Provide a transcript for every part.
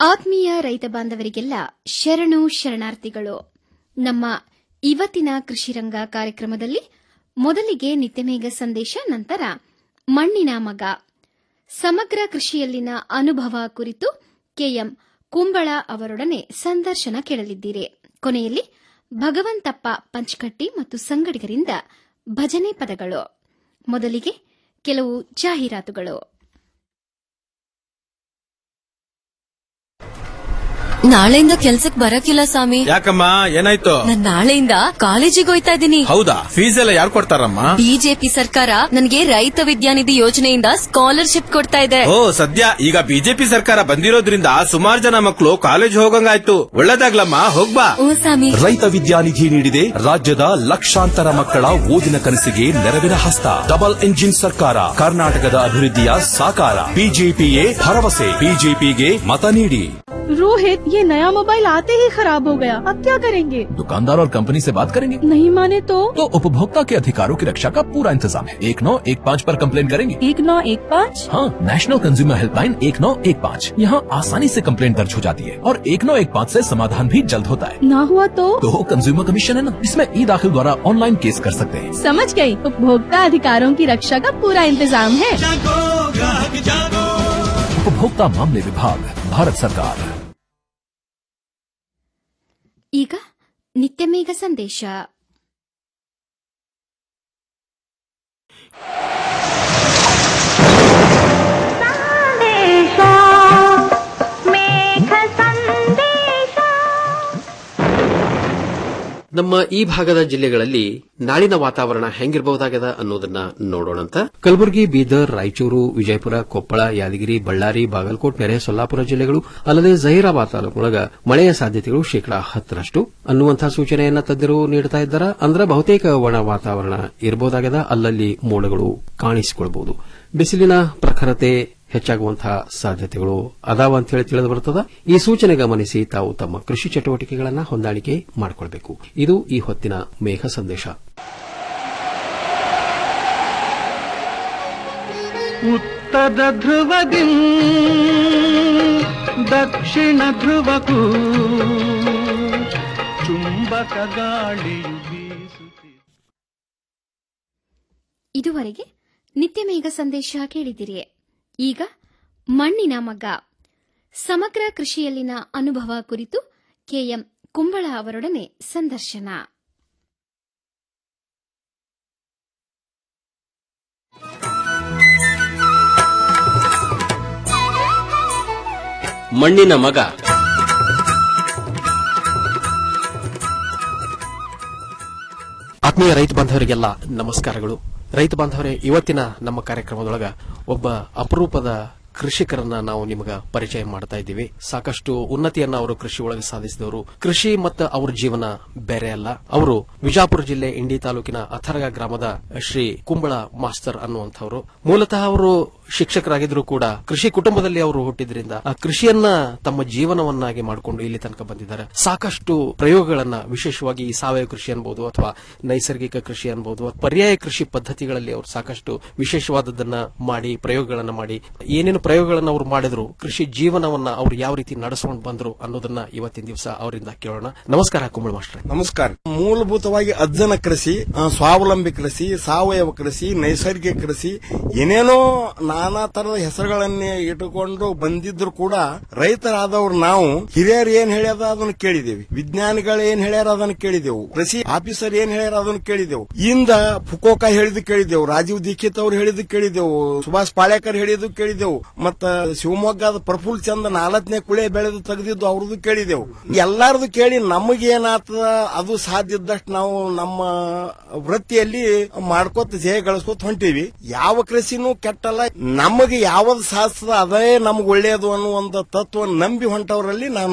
ಆತ್ಮೀಯ ರೈತ ಬಾಂಧವರಿಗೆಲ್ಲ ಶರಣು ಶರಣಾರ್ಥಿಗಳು ನಮ್ಮ ಇವತ್ತಿನ ಕೃಷಿರಂಗ ಕಾರ್ಯಕ್ರಮದಲ್ಲಿ ಮೊದಲಿಗೆ ನಿತ್ಯಮೇಘ ಸಂದೇಶ ನಂತರ ಮಣ್ಣಿನ ಮಗ ಸಮಗ್ರ ಕೃಷಿಯಲ್ಲಿನ ಅನುಭವ ಕುರಿತು ಕೆಎಂ ಕುಂಬಳ ಅವರೊಡನೆ ಸಂದರ್ಶನ ಕೇಳಲಿದ್ದೀರಿ ಕೊನೆಯಲ್ಲಿ ಭಗವಂತಪ್ಪ ಪಂಚಕಟ್ಟಿ ಮತ್ತು ಸಂಗಡಿಗರಿಂದ ಭಜನೆ ಪದಗಳು ಮೊದಲಿಗೆ ಕೆಲವು ಜಾಹೀರಾತುಗಳು ನಾಳೆಯಿಂದ ಕೆಲ್ಸಕ್ ಬರಕಿಲ್ಲ ಸ್ವಾಮಿ ಯಾಕಮ್ಮ ಏನಾಯ್ತು ನಾನ್ ನಾಳೆಯಿಂದ ಕಾಲೇಜಿಗೆ ಹೋಯ್ತಾ ಇದ್ದೀನಿ ಹೌದಾ ಫೀಸ್ ಎಲ್ಲ ಯಾರು ಕೊಡ್ತಾರಮ್ಮ ಬಿಜೆಪಿ ಸರ್ಕಾರ ನನಗೆ ರೈತ ವಿದ್ಯಾನಿಧಿ ಯೋಜನೆಯಿಂದ ಸ್ಕಾಲರ್ಶಿಪ್ ಕೊಡ್ತಾ ಇದೆ ಓ ಸದ್ಯ ಈಗ ಬಿಜೆಪಿ ಸರ್ಕಾರ ಬಂದಿರೋದ್ರಿಂದ ಸುಮಾರು ಜನ ಮಕ್ಕಳು ಕಾಲೇಜ್ ಹೋಗಂಗಾಯ್ತು ಒಳ್ಳೇದಾಗ್ಲಮ್ಮ ಹೋಗ್ಬಾ ಓ ಸ್ವಾಮಿ ರೈತ ವಿದ್ಯಾನಿಧಿ ನೀಡಿದೆ ರಾಜ್ಯದ ಲಕ್ಷಾಂತರ ಮಕ್ಕಳ ಓದಿನ ಕನಸಿಗೆ ನೆರವಿನ ಹಸ್ತ ಡಬಲ್ ಇಂಜಿನ್ ಸರ್ಕಾರ ಕರ್ನಾಟಕದ ಅಭಿವೃದ್ಧಿಯ ಸಾಕಾರ ಬಿಜೆಪಿಯೇ ಭರವಸೆ ಬಿಜೆಪಿಗೆ ಮತ ನೀಡಿ रोहित ये नया मोबाइल आते ही खराब हो गया अब क्या करेंगे दुकानदार और कंपनी से बात करेंगे नहीं माने तो तो उपभोक्ता के अधिकारों की रक्षा का पूरा इंतजाम है एक नौ एक पाँच पर कंप्लेन करेंगे एक नौ एक पाँच हाँ नेशनल कंज्यूमर हेल्पलाइन एक नौ एक पाँच यहाँ आसानी से कंप्लेन दर्ज हो जाती है और एक नौ एक पाँच ऐसी समाधान भी जल्द होता है ना हुआ तो तो कंज्यूमर कमीशन है ना इसमें ई दाखिल द्वारा ऑनलाइन केस कर सकते हैं समझ गई उपभोक्ता अधिकारों की रक्षा का पूरा इंतजाम है उपभोक्ता मामले विभाग भारत सरकार ಈಗ ನಿತ್ಯಮೇಘ ಸಂದೇಶ ನಮ್ಮ ಈ ಭಾಗದ ಜಿಲ್ಲೆಗಳಲ್ಲಿ ನಾಳಿನ ವಾತಾವರಣ ಹೆಂಗಿರಬಹುದಾಗದ ಅನ್ನೋದನ್ನ ನೋಡೋಣಂತ ಕಲಬುರಗಿ ಬೀದರ್ ರಾಯಚೂರು ವಿಜಯಪುರ ಕೊಪ್ಪಳ ಯಾದಗಿರಿ ಬಳ್ಳಾರಿ ಬಾಗಲಕೋಟ್ ನೆರೆ ಸೊಲ್ಲಾಪುರ ಜಿಲ್ಲೆಗಳು ಅಲ್ಲದೆ ಜಹೀರಾಬಾದ್ ತಾಲೂಕೊಳಗ ಮಳೆಯ ಸಾಧ್ಯತೆಗಳು ಶೇಕಡಾ ಹತ್ತರಷ್ಟು ಅನ್ನುವಂತಹ ಸೂಚನೆಯನ್ನ ತಜ್ಞರು ನೀಡುತ್ತಾ ಇದ್ದಾರೆ ಅಂದ್ರೆ ಬಹುತೇಕ ಒಣ ವಾತಾವರಣ ಇರಬಹುದಾಗದ ಅಲ್ಲಲ್ಲಿ ಮೋಡಗಳು ಕಾಣಿಸಿಕೊಳ್ಳಬಹುದು ಬಿಸಿಲಿನ ಪ್ರಖರತೆ ಹೆಚ್ಚಾಗುವಂತಹ ಸಾಧ್ಯತೆಗಳು ಅದಾವ ಅಂತ ಹೇಳಿ ತಿಳಿದು ಬರುತ್ತದೆ ಈ ಸೂಚನೆ ಗಮನಿಸಿ ತಾವು ತಮ್ಮ ಕೃಷಿ ಚಟುವಟಿಕೆಗಳನ್ನು ಹೊಂದಾಣಿಕೆ ಮಾಡಿಕೊಳ್ಬೇಕು ಇದು ಈ ಹೊತ್ತಿನ ಮೇಘ ಸಂದೇಶ ಉತ್ತರ ಧ್ರುವದಿ ದಕ್ಷಿಣ ಧ್ರುವಕ್ಕೂ ಚುಂಬಕ ಗಾಳಿಯು ಬೀಸುತ್ತಿದೆ ಇದುವರೆಗೆ ನಿತ್ಯಮೇಘ ಸಂದೇಶ ಕೇಳಿದಿರಿ ಈಗ ಮಣ್ಣಿನ ಮಗ ಸಮಗ್ರ ಕೃಷಿಯಲ್ಲಿನ ಅನುಭವ ಕುರಿತು ಕೆಎಂ ಕುಂಬಳ ಅವರೊಡನೆ ಸಂದರ್ಶನ ಮಣ್ಣಿನ ಮಗ ಆತ್ಮೀಯ ರೈತ ಬಾಂಧವರಿಗೆಲ್ಲ ನಮಸ್ಕಾರಗಳು ರೈತ ಬಾಂಧವರೇ ಇವತ್ತಿನ ನಮ್ಮ ಕಾರ್ಯಕ್ರಮದೊಳಗ ಒಬ್ಬ ಅಪರೂಪದ ಕೃಷಿಕರನ್ನ ನಾವು ನಿಮಗ ಪರಿಚಯ ಮಾಡ್ತಾ ಇದ್ದೀವಿ ಸಾಕಷ್ಟು ಉನ್ನತಿಯನ್ನ ಅವರು ಕೃಷಿ ಒಳಗೆ ಸಾಧಿಸಿದವರು ಕೃಷಿ ಮತ್ತು ಅವರ ಜೀವನ ಬೇರೆ ಅಲ್ಲ ಅವರು ವಿಜಾಪುರ ಜಿಲ್ಲೆ ಇಂಡಿ ತಾಲೂಕಿನ ಅಥರ್ಗ ಗ್ರಾಮದ ಶ್ರೀ ಕುಂಬಳ ಮಾಸ್ತರ್ ಅನ್ನುವಂಥವರು ಮೂಲತಃ ಅವರು ಶಿಕ್ಷಕರಾಗಿದ್ರು ಕೂಡ ಕೃಷಿ ಕುಟುಂಬದಲ್ಲಿ ಅವರು ಹುಟ್ಟಿದ್ರಿಂದ ಆ ಕೃಷಿಯನ್ನ ತಮ್ಮ ಜೀವನವನ್ನಾಗಿ ಮಾಡಿಕೊಂಡು ಇಲ್ಲಿ ತನಕ ಬಂದಿದ್ದಾರೆ ಸಾಕಷ್ಟು ಪ್ರಯೋಗಗಳನ್ನ ವಿಶೇಷವಾಗಿ ಈ ಸಾವಯವ ಕೃಷಿ ಅನ್ಬಹುದು ಅಥವಾ ನೈಸರ್ಗಿಕ ಕೃಷಿ ಅನ್ಬಹುದು ಅಥವಾ ಪರ್ಯಾಯ ಕೃಷಿ ಪದ್ಧತಿಗಳಲ್ಲಿ ಅವರು ಸಾಕಷ್ಟು ವಿಶೇಷವಾದದ್ದನ್ನ ಮಾಡಿ ಪ್ರಯೋಗಗಳನ್ನ ಮಾಡಿ ಏನೇನು ಪ್ರಯೋಗಗಳನ್ನ ಅವರು ಮಾಡಿದ್ರು ಕೃಷಿ ಜೀವನವನ್ನ ಅವ್ರು ಯಾವ ರೀತಿ ನಡೆಸ್ಕೊಂಡು ಬಂದ್ರು ಅನ್ನೋದನ್ನ ಇವತ್ತಿನ ದಿವಸ ಅವರಿಂದ ಕೇಳೋಣ ನಮಸ್ಕಾರ ಕುಂಬಳ ಮಾಸ್ಟರ್ ನಮಸ್ಕಾರ ಮೂಲಭೂತವಾಗಿ ಅಜ್ಜನ ಕೃಷಿ ಆ, ಸ್ವಾವಲಂಬಿ ಕೃಷಿ ಸಾವಯವ ಕೃಷಿ ನೈಸರ್ಗಿಕ ಕೃಷಿ ಏನೇನೋ ನಾನಾ ತರದ ಹೆಸರುಗಳನ್ನೇ ಇಟ್ಟುಕೊಂಡು ಬಂದಿದ್ರು ಕೂಡ ರೈತರಾದವ್ರು ನಾವು ಹಿರಿಯರು ಏನ್ ಹೇಳ್ಯಾರ ಅದನ್ನ ಕೇಳಿದೇವಿ ವಿಜ್ಞಾನಿಗಳು ಏನ್ ಹೇಳ್ಯಾರ ಅದನ್ನ ಕೇಳಿದೆವು ಕೃಷಿ ಆಫೀಸರ್ ಏನ್ ಹೇಳ್ಯಾರ ಅದನ್ನ ಕೇಳಿದೆವು ಇಂದ ಫುಕೋಕ ಹೇಳಿದ್ದು ಕೇಳಿದೆವು ರಾಜೀವ್ ದೀಕ್ಷಿತ್ ಅವ್ರು ಹೇಳಿದ್ದು ಕೇಳಿದೆವು ಸುಭಾಷ್ ಪಾಳೇಕರ್ ಹೇಳಿದ್ದು ಕೇಳಿದೆವು ಮತ್ತ ಶಿವಮೊಗ್ಗದ ಪ್ರಫುಲ್ ಚಂದ್ ನಾಲ್ಕನೇ ಕುಳೆ ಬೆಳೆದು ತೆಗೆದಿದ್ದು ಅವ್ರದ್ದು ಕೇಳಿದೆವು ಎಲ್ಲಾರದು ಕೇಳಿ ನಮಗೇನಾಗ್ತದ ಅದು ಸಾಧ್ಯ ಇದ್ದಷ್ಟು ನಾವು ನಮ್ಮ ವೃತ್ತಿಯಲ್ಲಿ ಮಾಡ್ಕೋತ ಜಯ ಗಳಿಸ್ಕೊತ ಹೊಂಟೀವಿ ಯಾವ ಕೃಷಿನೂ ಕೆಟ್ಟಲ್ಲ ನಮಗೆ ಯಾವ್ದು ಸಾಧಿಸ್ತದ ಅದೇ ನಮ್ಗೆ ಒಳ್ಳೆಯದು ಅನ್ನುವಂತ ತತ್ವ ನಂಬಿ ಹೊಂಟವರಲ್ಲಿ ನಾನು ಒಬ್ಬ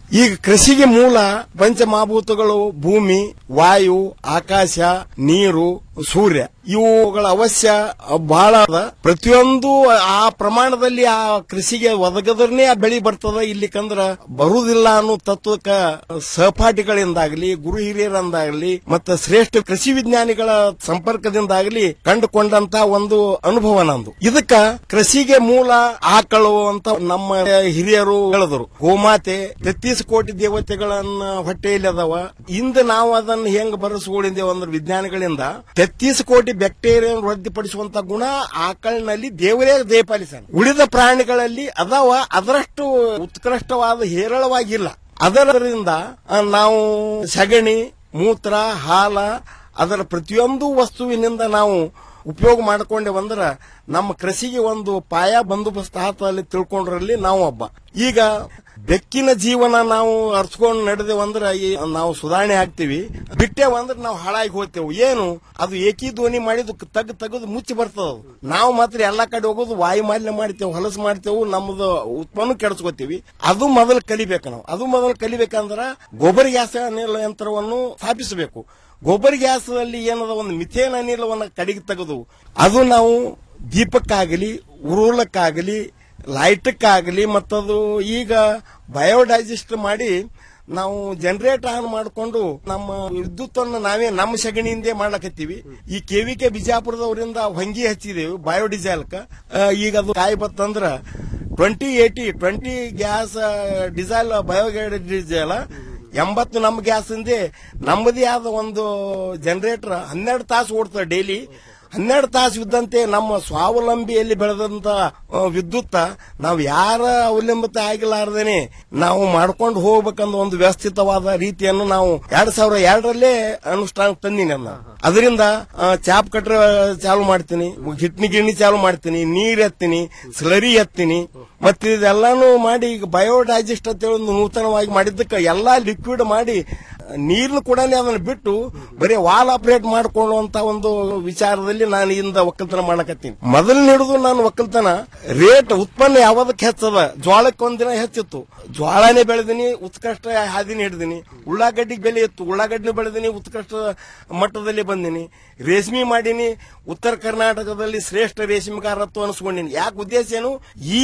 ಈಗ ಕೃಷಿಗೆ ಮೂಲ ಪಂಚಮಹಾಭೂತಗಳು ಭೂಮಿ ವಾಯು ಆಕಾಶ ನೀರು ಸೂರ್ಯ ಇವುಗಳ ಅವಶ್ಯ ಬಹಳ ಅದ ಪ್ರತಿಯೊಂದು ಆ ಪ್ರಮಾಣದಲ್ಲಿ ಆ ಕೃಷಿಗೆ ಒದಗದ್ರನೇ ಆ ಬೆಳಿ ಬರ್ತದ ಇಲ್ಲಿಕಂದ್ರ ಬರುವುದಿಲ್ಲ ಅನ್ನೋ ತತ್ವಕ್ಕ ಸಹಪಾಠಿಗಳಿಂದಾಗಲಿ ಗುರು ಹಿರಿಯರಿಂದಾಗಲಿ ಮತ್ತೆ ಶ್ರೇಷ್ಠ ಕೃಷಿ ವಿಜ್ಞಾನಿಗಳ ಸಂಪರ್ಕದಿಂದಾಗಲಿ ಕಂಡುಕೊಂಡಂತ ಒಂದು ಅನುಭವ ನಂದು ಇದಕ್ಕ ಕೃಷಿಗೆ ಮೂಲ ಆಕಳು ಅಂತ ನಮ್ಮ ಹಿರಿಯರು ಹೇಳಿದ್ರು ಗೋಮಾತೆ ತೆತ್ತೀಸ್ ಕೋಟಿ ದೇವತೆಗಳನ್ನ ಹೊಟ್ಟೆಯಲ್ಲಿ ಅದಾವ ಇಂದ ನಾವು ಅದನ್ನ ಹೆಂಗ್ ಬರೆಸ್ಕೊಂಡಿದ್ದೇವೆ ಅಂದ್ರೆ ವಿಜ್ಞಾನಿಗಳಿಂದ ತೆತ್ತೀಸ್ ಕೋಟಿ ಬ್ಯಾಕ್ಟೀರಿಯಾ ವೃದ್ಧಿಪಡಿಸುವಂತ ಗುಣ ಆಕಳಿನಲ್ಲಿ ದೇವರೇ ದಯಪಾಲಿಸ ಉಳಿದ ಪ್ರಾಣಿಗಳಲ್ಲಿ ಅದಾವ ಅದರಷ್ಟು ಉತ್ಕೃಷ್ಟವಾದ ಹೇರಳವಾಗಿಲ್ಲ ಅದರಿಂದ ಆ, ನಾವು ಸಗಣಿ ಮೂತ್ರ ಹಾಲ ಅದರ ಪ್ರತಿಯೊಂದು ವಸ್ತುವಿನಿಂದ ನಾವು ಉಪಯೋಗ ಮಾಡಿಕೊಂಡೆ ಬಂದ್ರ ನಮ್ಮ ಕೃಷಿಗೆ ಒಂದು ಪಾಯ ಬಂದೋಬಸ್ತ್ ಆತಲ್ಲಿ ತಿಳ್ಕೊಂಡ್ರಲ್ಲಿ ನಾವು ಒಬ್ಬ ಈಗ ಬೆಕ್ಕಿನ ಜೀವನ ನಾವು ಅರ್ಸ್ಕೊಂಡು ನಡೆದೇವಂದ್ರ ಈ ನಾವು ಸುಧಾರಣೆ ಆಗ್ತೀವಿ ಬಿಟ್ಟೇವಂದ್ರ ನಾವು ಹಾಳಾಗಿ ಹೋಗ್ತೇವೆ ಏನು ಅದು ಏಕೀ ಧ್ವನಿ ಮಾಡಿದ್ದು ತಗ್ ತೆಗೆದು ಮುಚ್ಚಿ ಬರ್ತದ ಅದು. ನಾವು ಮಾತ್ರ ಎಲ್ಲಾ ಕಡೆ ಹೋಗೋದು ವಾಯು ಮಾಲಿನ್ಯ ಮಾಡ್ತೇವೆ ಹೊಲಸು ಮಾಡ್ತೇವೆ ನಮ್ದು ಉತ್ಪನ್ನ ಕೆಡಿಸ್ಕೋತೀವಿ ಅದು ಮೊದಲು ಕಲಿಬೇಕು ನಾವು ಅದು ಮೊದಲು ಕಲಿಬೇಕಂದ್ರ ಗೊಬ್ಬರ ಗ್ಯಾಸ್ ಅನಿಲ ಯಂತ್ರವನ್ನು ಸ್ಥಾಪಿಸಬೇಕು ಗೊಬ್ಬರ ಗ್ಯಾಸಲ್ಲಿ ಏನದ ಒಂದು ಮಿಥೇನ್ ಅನಿಲವನ್ನ ಕಡೆಗೆ ತೆಗೆದು ಅದು ನಾವು ದೀಪಕ್ಕಾಗಲಿ ಉರುಳಕ್ಕಾಗಲಿ ಲೈಟಕ್ಕಾಗಲಿ ಮತ್ತದು ಈಗ ಬಯೋಡೈಜೆಸ್ಟ್ ಮಾಡಿ ನಾವು ಜನರೇಟ್ ಆನ್ ಮಾಡಿಕೊಂಡು ನಮ್ಮ ವಿದ್ಯುತ್ ಅನ್ನು ನಾವೇ ನಮ್ಮ ಸಗಣಿಯಿಂದೇ ಮಾಡ್ಲಕತ್ತೀವಿ ಈ ಕೆವಿಕೆ ಬಿಜಾಪುರದವರಿಂದ ಹೊಂಗಿ ಹಚ್ಚಿದೇವು ಬಯೋಡಿಸೆಲ್ಕ ಈಗ ಅದು ಕಾಯಿ ಬತ್ತಂದ್ರ twenty eighty twenty gas diesel biodiesel ಎಂಬತ್ತು ನಮ್ಮ ಗ್ಯಾಸ್ ಇಂದೇ ನಮ್ಮದೇ ಆದ ಒಂದು ಜನರೇಟರ್ ಹನ್ನೆರಡು ತಾಸು ಓಡ್ತದೆ ಡೈಲಿ ಹನ್ನೆರಡು ತಾಸು ಇದ್ದಂತೆ ನಮ್ಮ ಸ್ವಾವಲಂಬಿಯಲ್ಲಿ ಬೆಳೆದಂತ ಆ, ವಿದ್ಯುತ್ತ ನಾವು ಯಾರ ಅವಲಂಬಿತ ಆಗಿಲಾರ್ದೇನೆ ನಾವು ಮಾಡ್ಕೊಂಡು ಹೋಗ್ಬೇಕಂದ ಒಂದು ವ್ಯವಸ್ಥಿತವಾದ ರೀತಿಯನ್ನು ನಾವು ಎರಡ್ ಸಾವಿರ ಎರಡರಲ್ಲೇ ಅನುಷ್ಠಾನ ತಂದಿನಿ ಅದನ್ನ ಅದರಿಂದ ಆ, ಚಾಪ್ ಕಟ್ರ ಚಾಲು ಮಾಡ್ತೀನಿ ಹಿಟ್ನಿ ಗಿಣ್ಣಿ ಚಾಲು ಮಾಡ್ತೀನಿ ನೀರ್ ಎತ್ತೀನಿ ಸ್ಲರಿ ಎತ್ತೀನಿ ಮತ್ತೆ ಇದೆಲ್ಲಾನು ಮಾಡಿ ಈಗ ಬಯೋಡೈಜೆಸ್ಟ್ ಅಂತ ಹೇಳಿ ಒಂದು ನೂತನವಾಗಿ ಮಾಡಿದ್ದಕ್ಕೆ ಎಲ್ಲಾ ಲಿಕ್ವಿಡ್ ಮಾಡಿ ನೀರ್ನು ಕೂಡ ಅದನ್ನ ಬಿಟ್ಟು ಬರೀ ವಾಲ್ ಆಪರೇಟ್ ಮಾಡ್ಕೊಳ್ಳುವಂತ ಒಂದು ವಿಚಾರದಲ್ಲಿ ನಾನು ಇಂದ ಒಕ್ಕಲ್ತನ ಮಾಡಕತ್ತೀನಿ ಮೊದಲು ಹಿಡಿದು ನಾನು ಒಕ್ಕಲ್ತನ ರೇಟ್ ಉತ್ಪನ್ನ ಯಾವ್ದಕ್ಕೆ ಹೆಚ್ಚದ ಜೋಳಕ್ಕೆ ಒಂದಿನ ಹೆಚ್ಚಿತ್ತು ಜ್ವಾಳನೇ ಬೆಳೆದಿನಿ ಉತ್ಕೃಷ್ಟ ಹಾದಿನಿ ಹಿಡಿದಿನಿ ಉಳ್ಳಾಗಡ್ಡಿಗೆ ಬೆಲೆ ಇತ್ತು ಉಳ್ಳಾಗಡ್ಡಿ ಬೆಳೆದಿನಿ ಉತ್ಕೃಷ್ಟ ಮಟ್ಟದಲ್ಲಿ ಬಂದಿನಿ ರೇಷ್ಮೆ ಮಾಡೀನಿ ಉತ್ತರ ಕರ್ನಾಟಕದಲ್ಲಿ ಶ್ರೇಷ್ಠ ರೇಷ್ಮೆಗಾರತ್ವ ಅನಿಸ್ಕೊಂಡಿನಿ ಯಾಕೆ ಉದ್ದೇಶ ಏನು ಈ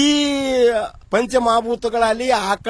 ಪಂಚಮಹಾಭೂತಗಳಲ್ಲಿ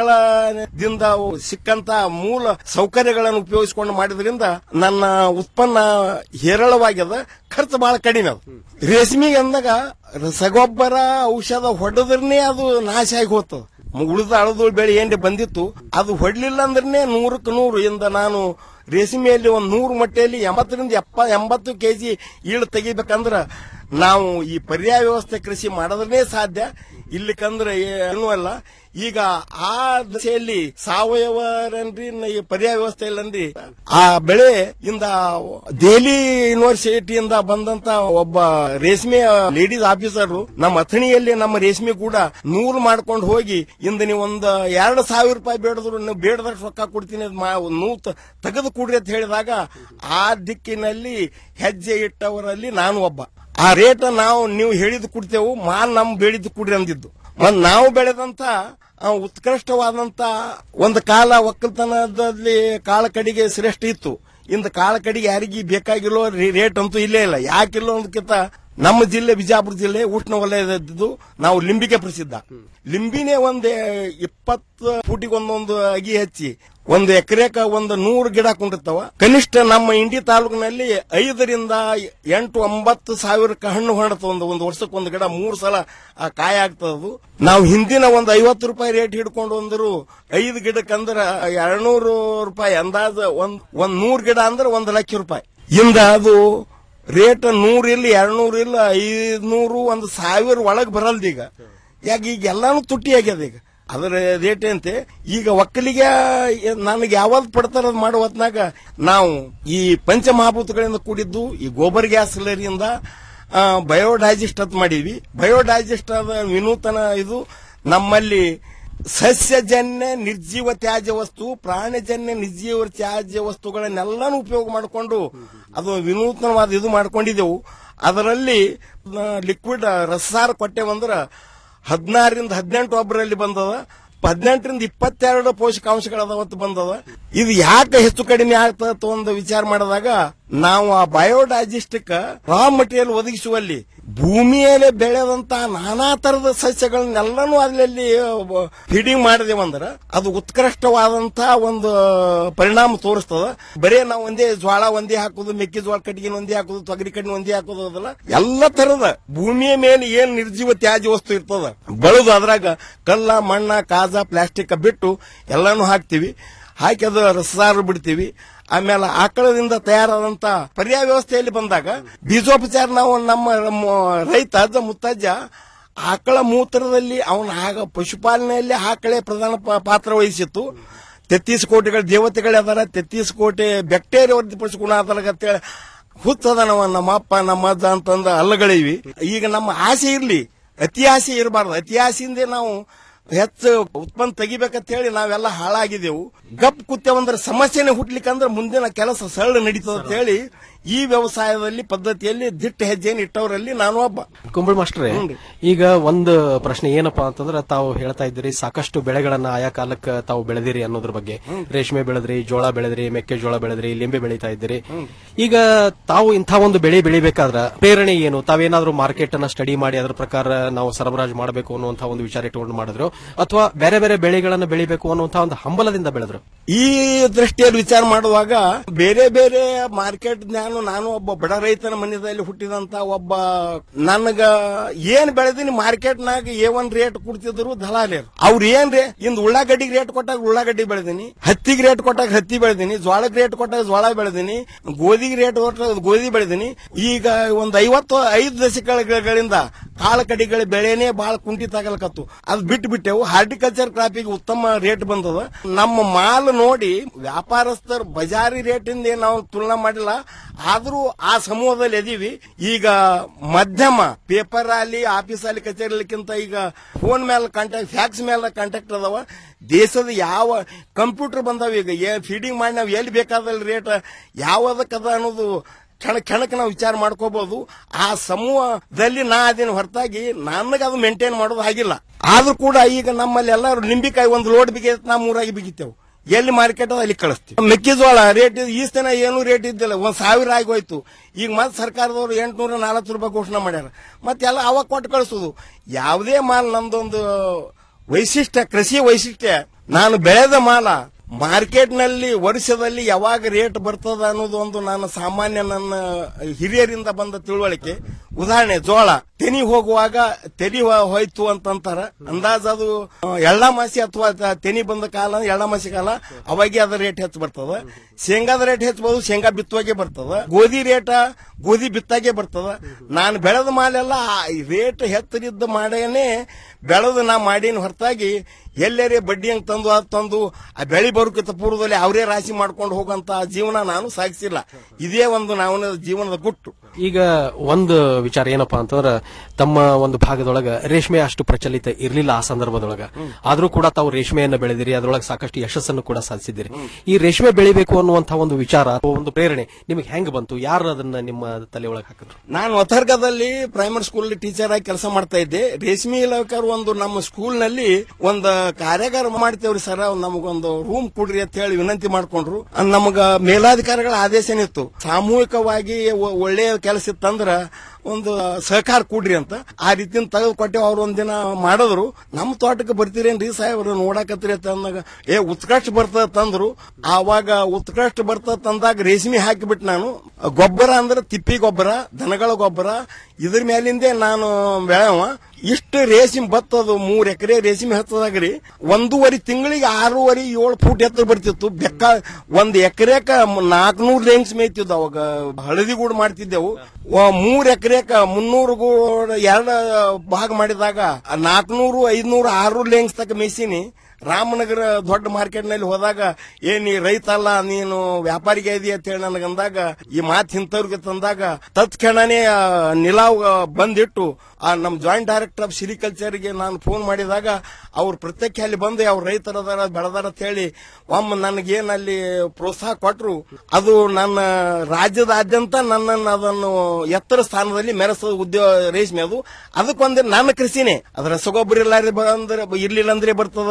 ಆಕಳದಿಂದ ಸಿಕ್ಕಂತ ಮೂಲ ಸೌಕರ್ಯಗಳನ್ನು ಉಪಯೋಗಿಸಿಕೊಂಡು ಮಾಡಿದ್ರಿಂದ ನನ್ನ ಉತ್ಪನ್ನ ಹೇರಳವಾಗ್ಯದ ಖರ್ಚು ಬಹಳ ಕಡಿಮೆ ಅದು ರೇಷ್ಮೆಗೆ ಅಂದಾಗ ರಸಗೊಬ್ಬರ ಔಷಧ ಹೊಡೆದ್ರನೇ ಅದು ನಾಶ ಆಗಿ ಹೋಗ್ತದ ಉಳಿದ ಅಳದು ಬೆಳೆ ಏನ್ರಿ ಬಂದಿತ್ತು ಅದು ಹೊಡ್ಲಿಲ್ಲ ಅಂದ್ರೆ ನೂರಕ್ಕೆ ನೂರು ಇಂದ ನಾನು ರೇಷ್ಮೆಯಲ್ಲಿ ಒಂದು ನೂರು ಮಟ್ಟೆಯಲ್ಲಿ ಎಂಬತ್ತರಿಂದ ಎಪ್ಪ ಎಂಬತ್ತು ಕೆಜಿ ಈಳು ತೆಗಿಬೇಕಂದ್ರ ನಾವು ಈ ಪರ್ಯಾಯ ವ್ಯವಸ್ಥೆ ಕೃಷಿ ಮಾಡೋದ್ರೇ ಸಾಧ್ಯ ಇಲ್ಲಿಕಂದ್ರೆ ಏನೂ ಅಲ್ಲ ಈಗ ಆ ದಶೆಯಲ್ಲಿ ಸಾವಯವರನ್ರಿ ಈ ಪರ್ಯಾಯ ವ್ಯವಸ್ಥೆ ಇಲ್ಲನ್ರಿ ಆ ಬೆಳೆ ಇಂದ ದೆಹಲಿ ಯೂನಿವರ್ಸಿಟಿಯಿಂದ ಬಂದಂತ ಒಬ್ಬ ರೇಷ್ಮೆ ಲೇಡೀಸ್ ಆಫೀಸರ್ ನಮ್ಮ ಅಥಣಿಯಲ್ಲಿ ನಮ್ಮ ರೇಷ್ಮೆ ಕೂಡ ನೂರು ಮಾಡ್ಕೊಂಡು ಹೋಗಿ ಇಂದ ನೀವು ಒಂದು ಎರಡು ಸಾವಿರ ರೂಪಾಯಿ ಬೇಡದ್ರು ನೀವು ಬೇಡದಷ್ಟು ರೊಕ್ಕ ಕೊಡ್ತೀನಿ ಅದ್ ಮಾ- ನೂ ತೆಗೆದು ಕೊಡ್ರಿ ಅಂತ ಹೇಳಿದಾಗ ಆ ದಿಕ್ಕಿನಲ್ಲಿ ಹೆಜ್ಜೆ ಇಟ್ಟವರಲ್ಲಿ ನಾನು ಒಬ್ಬ ಆ ರೇಟ್ ನಾವು ನೀವು ಹೇಳಿದ್ ಕೊಡ್ತೇವು ಮಾಲ್ ನಮ್ ಬೇಡಿದ್ದು ಕೊಡ್ರಿ ಅಂದಿದ್ದು ಮತ್ ನಾವು ಬೆಳೆದಂತ ಆ, ಉತ್ಕೃಷ್ಟವಾದಂತ ಒಂದು ಕಾಲ ಒಕ್ಕಲ್ತನದಲ್ಲಿ ಕಾಳ ಕಡಿಗೆ ಶ್ರೇಷ್ಠ ಇತ್ತು ಇಂದ ಕಾಳ ಕಡಿಗೆ ಯಾರಿಗೂ ಬೇಕಾಗಿರೋ ರೇಟ್ ಅಂತೂ ಇಲ್ಲೇ ಇಲ್ಲ ಯಾಕಿಲ್ಲ ಅನ್ನೋದಕ್ಕಿಂತ ನಮ್ಮ ಜಿಲ್ಲೆ ಬಿಜಾಪುರ ಜಿಲ್ಲೆ ಉಷ್ಣ ವಲಯದದ್ದು ನಾವು ಲಿಂಬಿಗೆ ಪ್ರಸಿದ್ಧ ಲಿಂಬಿನೇ ಒಂದ್ ಇಪ್ಪತ್ತು ಫೂಟಿಗೆ ಒಂದೊಂದು ಅಗಿ ಹಚ್ಚಿ ಒಂದು ಎಕರೆಕ ಒಂದು ನೂರು ಗಿಡ ಕುಂಡಿರ್ತಾವ ಕನಿಷ್ಠ ನಮ್ಮ ಇಂಡಿ ತಾಲೂಕಿನಲ್ಲಿ ಐದರಿಂದ ಎಂಟು ಒಂಬತ್ತು ಸಾವಿರಕ್ಕೆ ಹಣ್ಣು ಹೊರಡ್ತದ ಒಂದು ಒಂದು ವರ್ಷಕ್ಕೆ ಒಂದು ಗಿಡ ಮೂರು ಸಲ ಆ ಕಾಯ ಆಗ್ತದದು ನಾವು ಹಿಂದಿನ ಒಂದು ಐವತ್ತು ರೂಪಾಯಿ ರೇಟ್ ಹಿಡ್ಕೊಂಡು ಬಂದರು ಐದು ಗಿಡಕ್ಕೆ ಅಂದ್ರೆ ಎರಡ್ನೂರು ರೂಪಾಯಿ ಅಂದಾಜು ಒಂದ್ ಒಂದ್ ನೂರು ಗಿಡ ಅಂದ್ರೆ ಒಂದು ಲಕ್ಷ ರೂಪಾಯಿ ಇಂದ ಅದು ರೇಟ್ ನೂರ್ ಇಲ್ಲ ಎರಡ್ನೂರು ಇಲ್ಲ ಐದ್ನೂರು ಒಂದು ಸಾವಿರ ಒಳಗೆ ಬರಲ್ದು ಈಗ ಯಾಕೆ ಈಗ ಎಲ್ಲಾನು ತುಟ್ಟಿ ಆಗ್ಯದ ಈಗ ಅದರ ರೇಟ್ ಅಂತೆ ಈಗ ಒಕ್ಕಲಿಗೆ ನನಗೆ ಯಾವಾಗ ಪಡ್ತಾರ ಅದ್ ಮಾಡೋ ಹೊತ್ನಾಗ ನಾವು ಈ ಪಂಚಮಹಾಭೂತಗಳಿಂದ ಕೂಡಿದ್ದು ಈ ಗೋಬರ್ ಗ್ಯಾಸ್ ಸ್ಲರಿಯಿಂದ ಬಯೋಡೈಜೆಸ್ಟ್ ಅಂತ ಮಾಡಿದ್ವಿ ಬಯೋಡೈಜೆಸ್ಟ್ ಅದ ವಿನೂತನ ಇದು ನಮ್ಮಲ್ಲಿ ಸಸ್ಯಜನ್ಯ ನಿರ್ಜೀವ ತ್ಯಾಜ್ಯ ವಸ್ತು ಪ್ರಾಣಿಜನ್ಯ ನಿರ್ಜೀವ ತ್ಯಾಜ್ಯ ವಸ್ತುಗಳನ್ನೆಲ್ಲಾನು ಉಪಯೋಗ ಮಾಡಿಕೊಂಡು ಅದು ವಿನೂತನವಾದ ಇದು ಮಾಡ್ಕೊಂಡಿದ್ದೆವು ಅದರಲ್ಲಿ ಲಿಕ್ವಿಡ್ ರಸಾರ ಕೊಟ್ಟೆವಂದ್ರ ಹದಿನಾರರಿಂದ ಹದಿನೆಂಟು ಒಬ್ಬರಲ್ಲಿ ಬಂದದ ಹದಿನೆಂಟರಿಂದ ಇಪ್ಪತ್ತೆರಡು ಪೋಷಕಾಂಶಗಳದಾವತ್ತು ಬಂದದ ಇದು ಯಾಕೆ ಹೆಚ್ಚು ಕಡಿಮೆ ಆಗ್ತದ ಒಂದು ವಿಚಾರ ಮಾಡಿದಾಗ ನಾವು ಆ ಬಯೋಡೈಜೆಸ್ಟಿಕ್ ರಾ ಮಟೀರಿಯಲ್ ಒದಗಿಸುವಲ್ಲಿ ಭೂಮಿಯಲ್ಲೇ ಬೆಳೆದಂತ ನಾನಾ ತರದ ಸಸ್ಯಗಳನ್ನೆಲ್ಲನೂ ಅಲ್ಲಲ್ಲಿ ಫೀಡಿಂಗ್ ಮಾಡಿದೇವಂದ್ರ ಅದು ಉತ್ಕೃಷ್ಟವಾದಂತ ಒಂದು ಪರಿಣಾಮ ತೋರಿಸ್ತದ ಬರೇ ನಾವು ಒಂದೇ ಜ್ವಾಳ ಒಂದೇ ಹಾಕುದು ಮೆಕ್ಕೆಜೋಳ ಕಟ್ಟಿಗೆ ಒಂದೇ ಹಾಕುದು ತೊಗರಿ ಕಡ್ಡಿ ಒಂದೇ ಹಾಕುದು ಅದಲ್ಲ ಎಲ್ಲ ತರದ ಭೂಮಿಯ ಮೇಲೆ ಏನ್ ನಿರ್ಜೀವ ತ್ಯಾಜ್ಯ ವಸ್ತು ಇರ್ತದ ಬಳದು ಅದ್ರಾಗ ಕಲ್ಲ ಮಣ್ಣ ಕಾಜ ಪ್ಲಾಸ್ಟಿಕ್ ಬಿಟ್ಟು ಎಲ್ಲಾನು ಹಾಕ್ತಿವಿ ಹಾಕಿ ಅದು ರಸಸಾರು ಬಿಡ್ತೀವಿ ಆಮೇಲೆ ಆಕಳದಿಂದ ತಯಾರಾದಂತ ಪರ್ಯಾಯ ವ್ಯವಸ್ಥೆಯಲ್ಲಿ ಬಂದಾಗ ಬೀಜೋಪಚಾರ ನಾವು ನಮ್ಮ ನಮ್ಮ ರೈತ ಅಜ್ಜ ಮುತ್ತಜ್ಜ ಆಕಳ ಮೂತ್ರದಲ್ಲಿ ಅವನ ಆಗ ಪಶುಪಾಲನೆಯಲ್ಲಿ ಆಕಳೇ ಪ್ರಧಾನ ಪ- ಪಾತ್ರ ವಹಿಸಿತ್ತು ತೆತ್ತೀಸ್ ಕೋಟಿಗಳ ದೇವತೆಗಳೇ ಅದಾರ ತೆತ್ತೀಸ್ ಕೋಟಿ ಬ್ಯಾಕ್ಟೀರಿಯಾ ವರ್ಧಿಪಡಿಸಿ ಗುಣ ಅದಾರ ಅಂತೇಳಿ ಹುತ್ತದ ನಮ್ಮ ನಮ್ಮ ಅಪ್ಪ ನಮ್ಮ ಅಜ್ಜ ಅಂತಂದ ಅಲ್ಲಗಳಿವಿ ಈಗ ನಮ್ಮ ಆಸೆ ಇರ್ಲಿ ಅತಿ ಆಸೆ ಇರಬಾರ್ದು ಅತಿ ಆಸೆಯಿಂದ ನಾವು ಹೆಚ್ಚು ಉತ್ಪನ್ನ ತೆಗಿಬೇಕಂತ ಹೇಳಿ ನಾವೆಲ್ಲ ಹಾಳಾಗಿದ್ದೆವು ಗಪ್ ಕುತ್ತೇವಂದ್ರೆ ಸಮಸ್ಯೆನೆ ಹುಟ್ಲಿಕ್ಕಂದ್ರೆ ಮುಂದಿನ ಕೆಲಸ ಸರಳ ನಡೀತದ ಅಂತ ಹೇಳಿ ಈ ವ್ಯವಸಾಯದಲ್ಲಿ ಪದ್ಧತಿಯಲ್ಲಿ ದಿಟ್ಟ ಹೆಜ್ಜೆಯನ್ನು ಇಟ್ಟವರಲ್ಲಿ ನಾನು ಒಬ್ಬ ಕುಂಬಳ ಮಾಸ್ಟ್ರೆ ಈಗ ಒಂದು ಪ್ರಶ್ನೆ ಏನಪ್ಪಾ ಅಂತಂದ್ರೆ ತಾವು ಹೇಳ್ತಾ ಇದ್ದೀರಿ ಸಾಕಷ್ಟು ಬೆಳೆಗಳನ್ನ ಆಯಾ ಕಾಲಕ್ಕೆ ತಾವು ಬೆಳೆದಿರಿ ಅನ್ನೋದ್ರ ಬಗ್ಗೆ ರೇಷ್ಮೆ ಬೆಳೆದ್ರಿ ಜೋಳ ಬೆಳೆದ್ರಿ ಮೆಕ್ಕೆಜೋಳ ಬೆಳೆದ್ರಿ ಲಿಂಬೆ ಬೆಳೀತಾ ಇದ್ದೀರಿ ಈಗ ತಾವು ಇಂಥ ಒಂದು ಬೆಳೆ ಬೆಳಿಬೇಕಾದ್ರ ಪ್ರೇರಣೆ ಏನು ತಾವೇನಾದ್ರೂ ಮಾರ್ಕೆಟ್ ಅನ್ನ ಸ್ಟಡಿ ಮಾಡಿ ಅದ್ರ ಪ್ರಕಾರ ನಾವು ಸರಬರಾಜು ಮಾಡಬೇಕು ಅನ್ನುವಂಥ ಒಂದು ವಿಚಾರ ಇಟ್ಟುಕೊಂಡು ಮಾಡಿದ್ರು ಅಥವಾ ಬೇರೆ ಬೇರೆ ಬೆಳೆಗಳನ್ನ ಬೆಳಿಬೇಕು ಅನ್ನುವಂಥ ಒಂದು ಹಂಬಲದಿಂದ ಬೆಳೆದ್ರು ಈ ದೃಷ್ಟಿಯಲ್ಲಿ ವಿಚಾರ ಮಾಡುವಾಗ ಬೇರೆ ಬೇರೆ ಮಾರ್ಕೆಟ್ ಜ್ಞಾನ ನಾನು ಒಬ್ಬ ಬಡ ರೈತನ ಮನೆಯಲ್ಲಿ ಹುಟ್ಟಿದಂತ ಒಬ್ಬ ನನಗ ಏನ್ ಬೆಳೆದಿನಿ ಮಾರ್ಕೆಟ್ನಾಗ ಏ ಒಂದ್ ರೇಟ್ ಕೊಡ್ತಿದ್ರು ದಲಾಲಿಯರು ಅವ್ರು ಏನ್ ರೇ ಇಂದ್ ಉಳ್ಳಾಗಡ್ಡಿಗೆ ರೇಟ್ ಕೊಟ್ಟಾಗ ಉಳ್ಳಾಗಡ್ಡಿ ಬೆಳೆದಿನಿ ಹತ್ತಿಗೆ ರೇಟ್ ಕೊಟ್ಟಾಗ ಹತ್ತಿ ಬೆಳೆದಿನಿ ಜೋಳಕ್ಕೆ ರೇಟ್ ಕೊಟ್ಟಾಗ ಜೋಳ ಬೆಳೆದಿನಿ ಗೋಧಿಗೆ ರೇಟ್ ಕೊಟ್ಟಾಗ ಗೋಧಿ ಬೆಳೆದಿನಿ ಈಗ ಒಂದ್ ಐವತ್ತು ಐದು ದಶಕಗಳಿಂದ ಕಾಳ ಕಡಿಗಳ ಬೆಳೆನೇ ಬಹಳ ಕುಂಠಿತ ಆಗಲಕತ್ತು ಅದು ಬಿಟ್ಟು ಬಿಟ್ಟೆವು ಹಾರ್ಟಿಕಲ್ಚರ್ ಕ್ರಾಪಿಗೆ ಉತ್ತಮ ರೇಟ್ ಬಂದದ ನಮ್ಮ ಮಾಲ್ ನೋಡಿ ವ್ಯಾಪಾರಸ್ಥರು ಬಜಾರಿ ರೇಟಿಂದ ಏನ್ ನಾವು ತುಲನಾ ಮಾಡಿಲ್ಲ ಆದ್ರೂ ಆ ಸಮೂಹದಲ್ಲಿ ಅದೀವಿ ಈಗ ಮಧ್ಯಮ ಪೇಪರ್ ಅಲ್ಲಿ ಆಫೀಸ್ ಅಲ್ಲಿ ಕಚೇರಿಲಿಕ್ಕಿಂತ ಈಗ ಫೋನ್ ಮೇಲೆ ಕಾಂಟ್ಯಾಕ್ಟ್ ಫ್ಯಾಕ್ಸ್ ಮೇಲೆ ಕಾಂಟ್ಯಾಕ್ಟ್ ಅದಾವ ದೇಶದ ಯಾವ ಕಂಪ್ಯೂಟರ್ ಬಂದಾವ ಈಗ ಏ ಫೀಡಿಂಗ್ ಮಾಡಿ ನಾವು ಎಲ್ಲಿ ಬೇಕಾದಲ್ಲಿ ರೇಟ್ ಯಾವದಕ್ಕದ ಅನ್ನೋದು ಕ್ಷಣ ಕ್ಷಣಕ್ಕೆ ನಾವು ವಿಚಾರ ಮಾಡ್ಕೋಬಹುದು ಆ ಸಮೂಹದಲ್ಲಿ ನಾ ಅದೇನು ಹೊರತಾಗಿ ನನಗೆ ಅದು ಮೇಂಟೈನ್ ಮಾಡೋದು ಆಗಿಲ್ಲ ಆದ್ರೂ ಕೂಡ ಈಗ ನಮ್ಮಲ್ಲಿ ಎಲ್ಲರೂ ನಿಂಬಿಕಾಯಿ ಒಂದು ಲೋಡ್ ಬಿಗಿ ನಾ ಮೂರಾಗಿ ಬಿಗಿತೇವೆ ಎಲ್ಲಿ ಮಾರ್ಕೆಟ್ ಅದ ಅಲ್ಲಿ ಕಳಿಸ್ತೀವಿ ಮೆಕ್ಕೆಜೋಳ ರೇಟ್ ಈ ದಿನ ಏನು ರೇಟ್ ಇದ್ದಿಲ್ಲ ಒಂದ್ ಸಾವಿರ ಆಗಿ ಹೋಯ್ತು ಈಗ ಮತ್ತೆ ಸರ್ಕಾರದವರು ಎಂಟುನೂರ ನಲವತ್ತು ರೂಪಾಯಿ ಘೋಷಣೆ ಮಾಡ್ಯಾರ ಮತ್ತೆಲ್ಲ ಅವಾಗ ಕೊಟ್ಟು ಕಳಿಸೋದು ಯಾವುದೇ ಮಾಲ್ ನಮ್ದೊಂದು ವೈಶಿಷ್ಟ್ಯ ಕೃಷಿ ವೈಶಿಷ್ಟ್ಯ ನಾನು ಬೆಳೆದ ಮಾಲ ಮಾರ್ಕೆಟ್ನಲ್ಲಿ ವರ್ಷದಲ್ಲಿ ಯಾವಾಗ ರೇಟ್ ಬರ್ತದ ಅನ್ನೋದು ಒಂದು ನಾನು ಸಾಮಾನ್ಯ ನನ್ನ ಹಿರಿಯರಿಂದ ಬಂದ ತಿಳುವಳಿಕೆ ಉದಾಹರಣೆ ಜೋಳ ತೆನಿ ಹೋಗುವಾಗ ತೆನಿ ಹೋ- ಹೋಯ್ತು ಅಂತಂತಾರ ಅಂದಾಜ್ ಅದು ಆ, ಎಳ್ಳಮಾಸಿ ಅಥವಾ ತ- ತೆನಿ ಬಂದ ಕಾಲ ಎಳ್ಳಮಾಸಿ ಕಾಲ ಅವಾಗೆ ಅದ ರೇಟ್ ಹೆಚ್ಚು ಬರ್ತದ ಶೇಂಗಾದ ರೇಟ್ ಹೆಚ್ಚಬಹುದು ಶೇಂಗಾ ಬಿತ್ತುವಾಗೆ ಬರ್ತದ ಗೋಧಿ ರೇಟ ಗೋಧಿ ಬಿತ್ತಾಗೆ ಬರ್ತದ ನಾನು ಬೆಳೆದ ಮಾಲೆಲ್ಲ ಆ ರೇಟ್ ಹೆಚ್ಚರಿದ್ದ ಮಾಡೇನೆ ಬೆಳೆದು ನಾ ಮಾಡೀನಿ ಹೊರತಾಗಿ ಎಲ್ಲರೇ ಬಡ್ಡಿ ಹಂಗ್ ತಂದು ಅದು ತಂದು ಆ ಬೆಳಿ ಬರೋಕ್ಕಿಂತ ಪೂರ್ವದಲ್ಲಿ ಅವರೇ ರಾಶಿ ಮಾಡ್ಕೊಂಡು ಹೋಗಂತ ಜೀವನ ನಾನು ಸಾಗಿಸಿಲ್ಲ ಇದೇ ಒಂದು ನಾವು ಜೀವನದ ಗುಟ್ಟು ಈಗ ಒಂದು ವಿಚಾರ ಏನಪ್ಪಾ ಅಂತಂದ್ರ ತಮ್ಮ ಒಂದು ಭಾಗದೊಳಗ ರೇಷ್ಮೆ ಅಷ್ಟು ಪ್ರಚಲಿತ ಇರಲಿಲ್ಲ ಆ ಸಂದರ್ಭದೊಳಗ ಆದ್ರೂ ಕೂಡ ತಾವು ರೇಷ್ಮೆಯನ್ನ ಬೆಳೆದಿರಿ ಅದರೊಳಗೆ ಸಾಕಷ್ಟು ಯಶಸ್ಸನ್ನು ಕೂಡ ಸಾಧಿಸಿದಿರಿ ಈ ರೇಷ್ಮೆ ಬೆಳಿಬೇಕು ಅನ್ನುವಂತಹ ಒಂದು ವಿಚಾರ ಅಥವಾ ಒಂದು ಪ್ರೇರಣೆ ನಿಮಗೆ ಹೆಂಗ್ ಬಂತು ಯಾರು ಅದನ್ನ ನಿಮ್ಮ ತಲೆ ಒಳಗೆ ಹಾಕಿದ್ರು ನಾನು ವಥರ್ಗದಲ್ಲಿ ಪ್ರೈಮರಿ ಸ್ಕೂಲ್ ಟೀಚರ್ ಆಗಿ ಕೆಲಸ ಮಾಡ್ತಾ ಇದ್ದೆ ರೇಷ್ಮೆ ಇಲಾಖೆಯವರು ಒಂದು ನಮ್ಮ ಸ್ಕೂಲ್ ನಲ್ಲಿ ಒಂದು ಕಾರ್ಯಾಗಾರ ಮಾಡ್ತೇವ್ರಿ ಸರ್ ನಮಗೊಂದು ರೂಮ್ ಕೊಡ್ರಿ ಅಂತ ಹೇಳಿ ವಿನಂತಿ ಮಾಡ್ಕೊಂಡ್ರು ಅದ್ ನಮಗ ಮೇಲಾಧಿಕಾರಿಗಳ ಆದೇಶನ ಇತ್ತು ಸಾಮೂಹಿಕವಾಗಿ ಒ- ಒಳ್ಳೆಯ ಕೆಲಸ ಇತ್ತಂದ್ರ ಒಂದು ಸಹಕಾರ ಕೊಡ್ರಿ ಅಂತ ಆ ರೀತಿಯಿಂದ ತೆಗೆದು ಕೊಟ್ಟೆವು ಅವ್ರು ಒಂದಿನ ಮಾಡಿದ್ರು ನಮ್ಮ ತೋಟಕ್ಕೆ ಬರ್ತೀರೇನ್ರಿ ಸಾಹೇಬ್ರು ನೋಡಾಕತ್ರಿ ಅಂತ ಅಂದಾಗ ಏ ಉತ್ಕೃಷ್ಟ ಬರ್ತದ ತಂದ್ರು ಆವಾಗ ಉತ್ಕೃಷ್ಟ ಬರ್ತದ ತಂದಾಗ ರೇಷ್ಮೆ ಹಾಕಿಬಿಟ್ಟು ನಾನು ಗೊಬ್ಬರ ಅಂದ್ರೆ ತಿಪ್ಪಿ ಗೊಬ್ಬರ ದನಗಳ ಗೊಬ್ಬರ ಇದ್ರ ಮೇಲಿಂದೆ ನಾನು ಬೆಳೆವ ಇಷ್ಟು ರೇಷ್ಮೆ ಬತ್ತದು ಮೂರ್ ಎಕರೆ ರೇಷ್ಮೆ ಹತ್ತದಾಗ್ರಿ ಒಂದೂವರೆ ತಿಂಗಳಿಗೆ ಆರೂವರೆ ಏಳು ಫೂಟ್ ಎತ್ತರ ಬರ್ತಿತ್ತು ಬೆಕ್ಕ ಒಂದ್ ಎಕರೆಕ ನಾಲ್ಕನೂರು ರೇಂಗ್ಸ್ ಮೇಯ್ತಿದ್ವು ಅವಾಗ ಹಳದಿ ಗೂಡು ಮಾಡ್ತಿದ್ದೆವು ವ- ಮೂರ್ ಎಕರೆಕ ಮುನ್ನೂರು ಗೂಡು ಎರಡು ಭಾಗ ಮಾಡಿದಾಗ ನಾಲ್ಕನೂರು ಐದ್ನೂರು ಆರ್ನೂರು ಲೇಂಗ್ಸ್ ತಕ್ಕ ಮೇಯ್ಸಿನಿ ರಾಮನಗರ ದೊಡ್ಡ ಮಾರ್ಕೆಟ್ ನಲ್ಲಿ ಹೋದಾಗ ಏ ನೀ ರೈತ ಅಲ್ಲ ನೀನು ವ್ಯಾಪಾರಿಗೆ ಇದೀಯ ಅಂತ ಹೇಳಿ ನನಗಂದಾಗ ಈ ಮಾತು ಇಂಥವ್ರಿಗೆ ತಂದಾಗ ತತ್ಕ್ಷಣನೇ ಆ, ನಿಲಾವ್ ಆ, ಬಂದಿಟ್ಟು ಆ ನಮ್ ಜಾಯಿಂಟ್ ಡೈರೆಕ್ಟರ್ ಆಫ್ ಸಿರಿಕಲ್ಚರ್ಗೆ ನಾನು ಫೋನ್ ಮಾಡಿದಾಗ ಅವ್ರು ಪ್ರತ್ಯಕ್ಷ ಅಲ್ಲಿ ಬಂದು ಅವ್ರ ರೈತರದಾರ ಬೆಳೆದಾರ ಅಂತ ಹೇಳಿ ಒಮ್ಮೆ ನನಗೇನ್ ಅಲ್ಲಿ ಪ್ರೋತ್ಸಾಹ ಕೊಟ್ರು ಅದು ನನ್ನ ರಾಜ್ಯದಾದ್ಯಂತ ನನ್ನನ್ನು ಅದನ್ನು ಎತ್ತರ ಸ್ಥಾನದಲ್ಲಿ ಮೆರೆಸೋ ಉದ್ಯೋಗ ರೇಷ್ಮೆ ಅದು ಅದಕ್ಕೊಂದೇ ನನ್ನ ಕೃಷಿನೇ ಅದ್ರ ರಸಗೊಬ್ಬರ ಇಲ್ಲಾರೆ ಬಂದ್ರೆ ಇರ್ಲಿಲ್ಲ ಅಂದ್ರೆ ಬರ್ತದ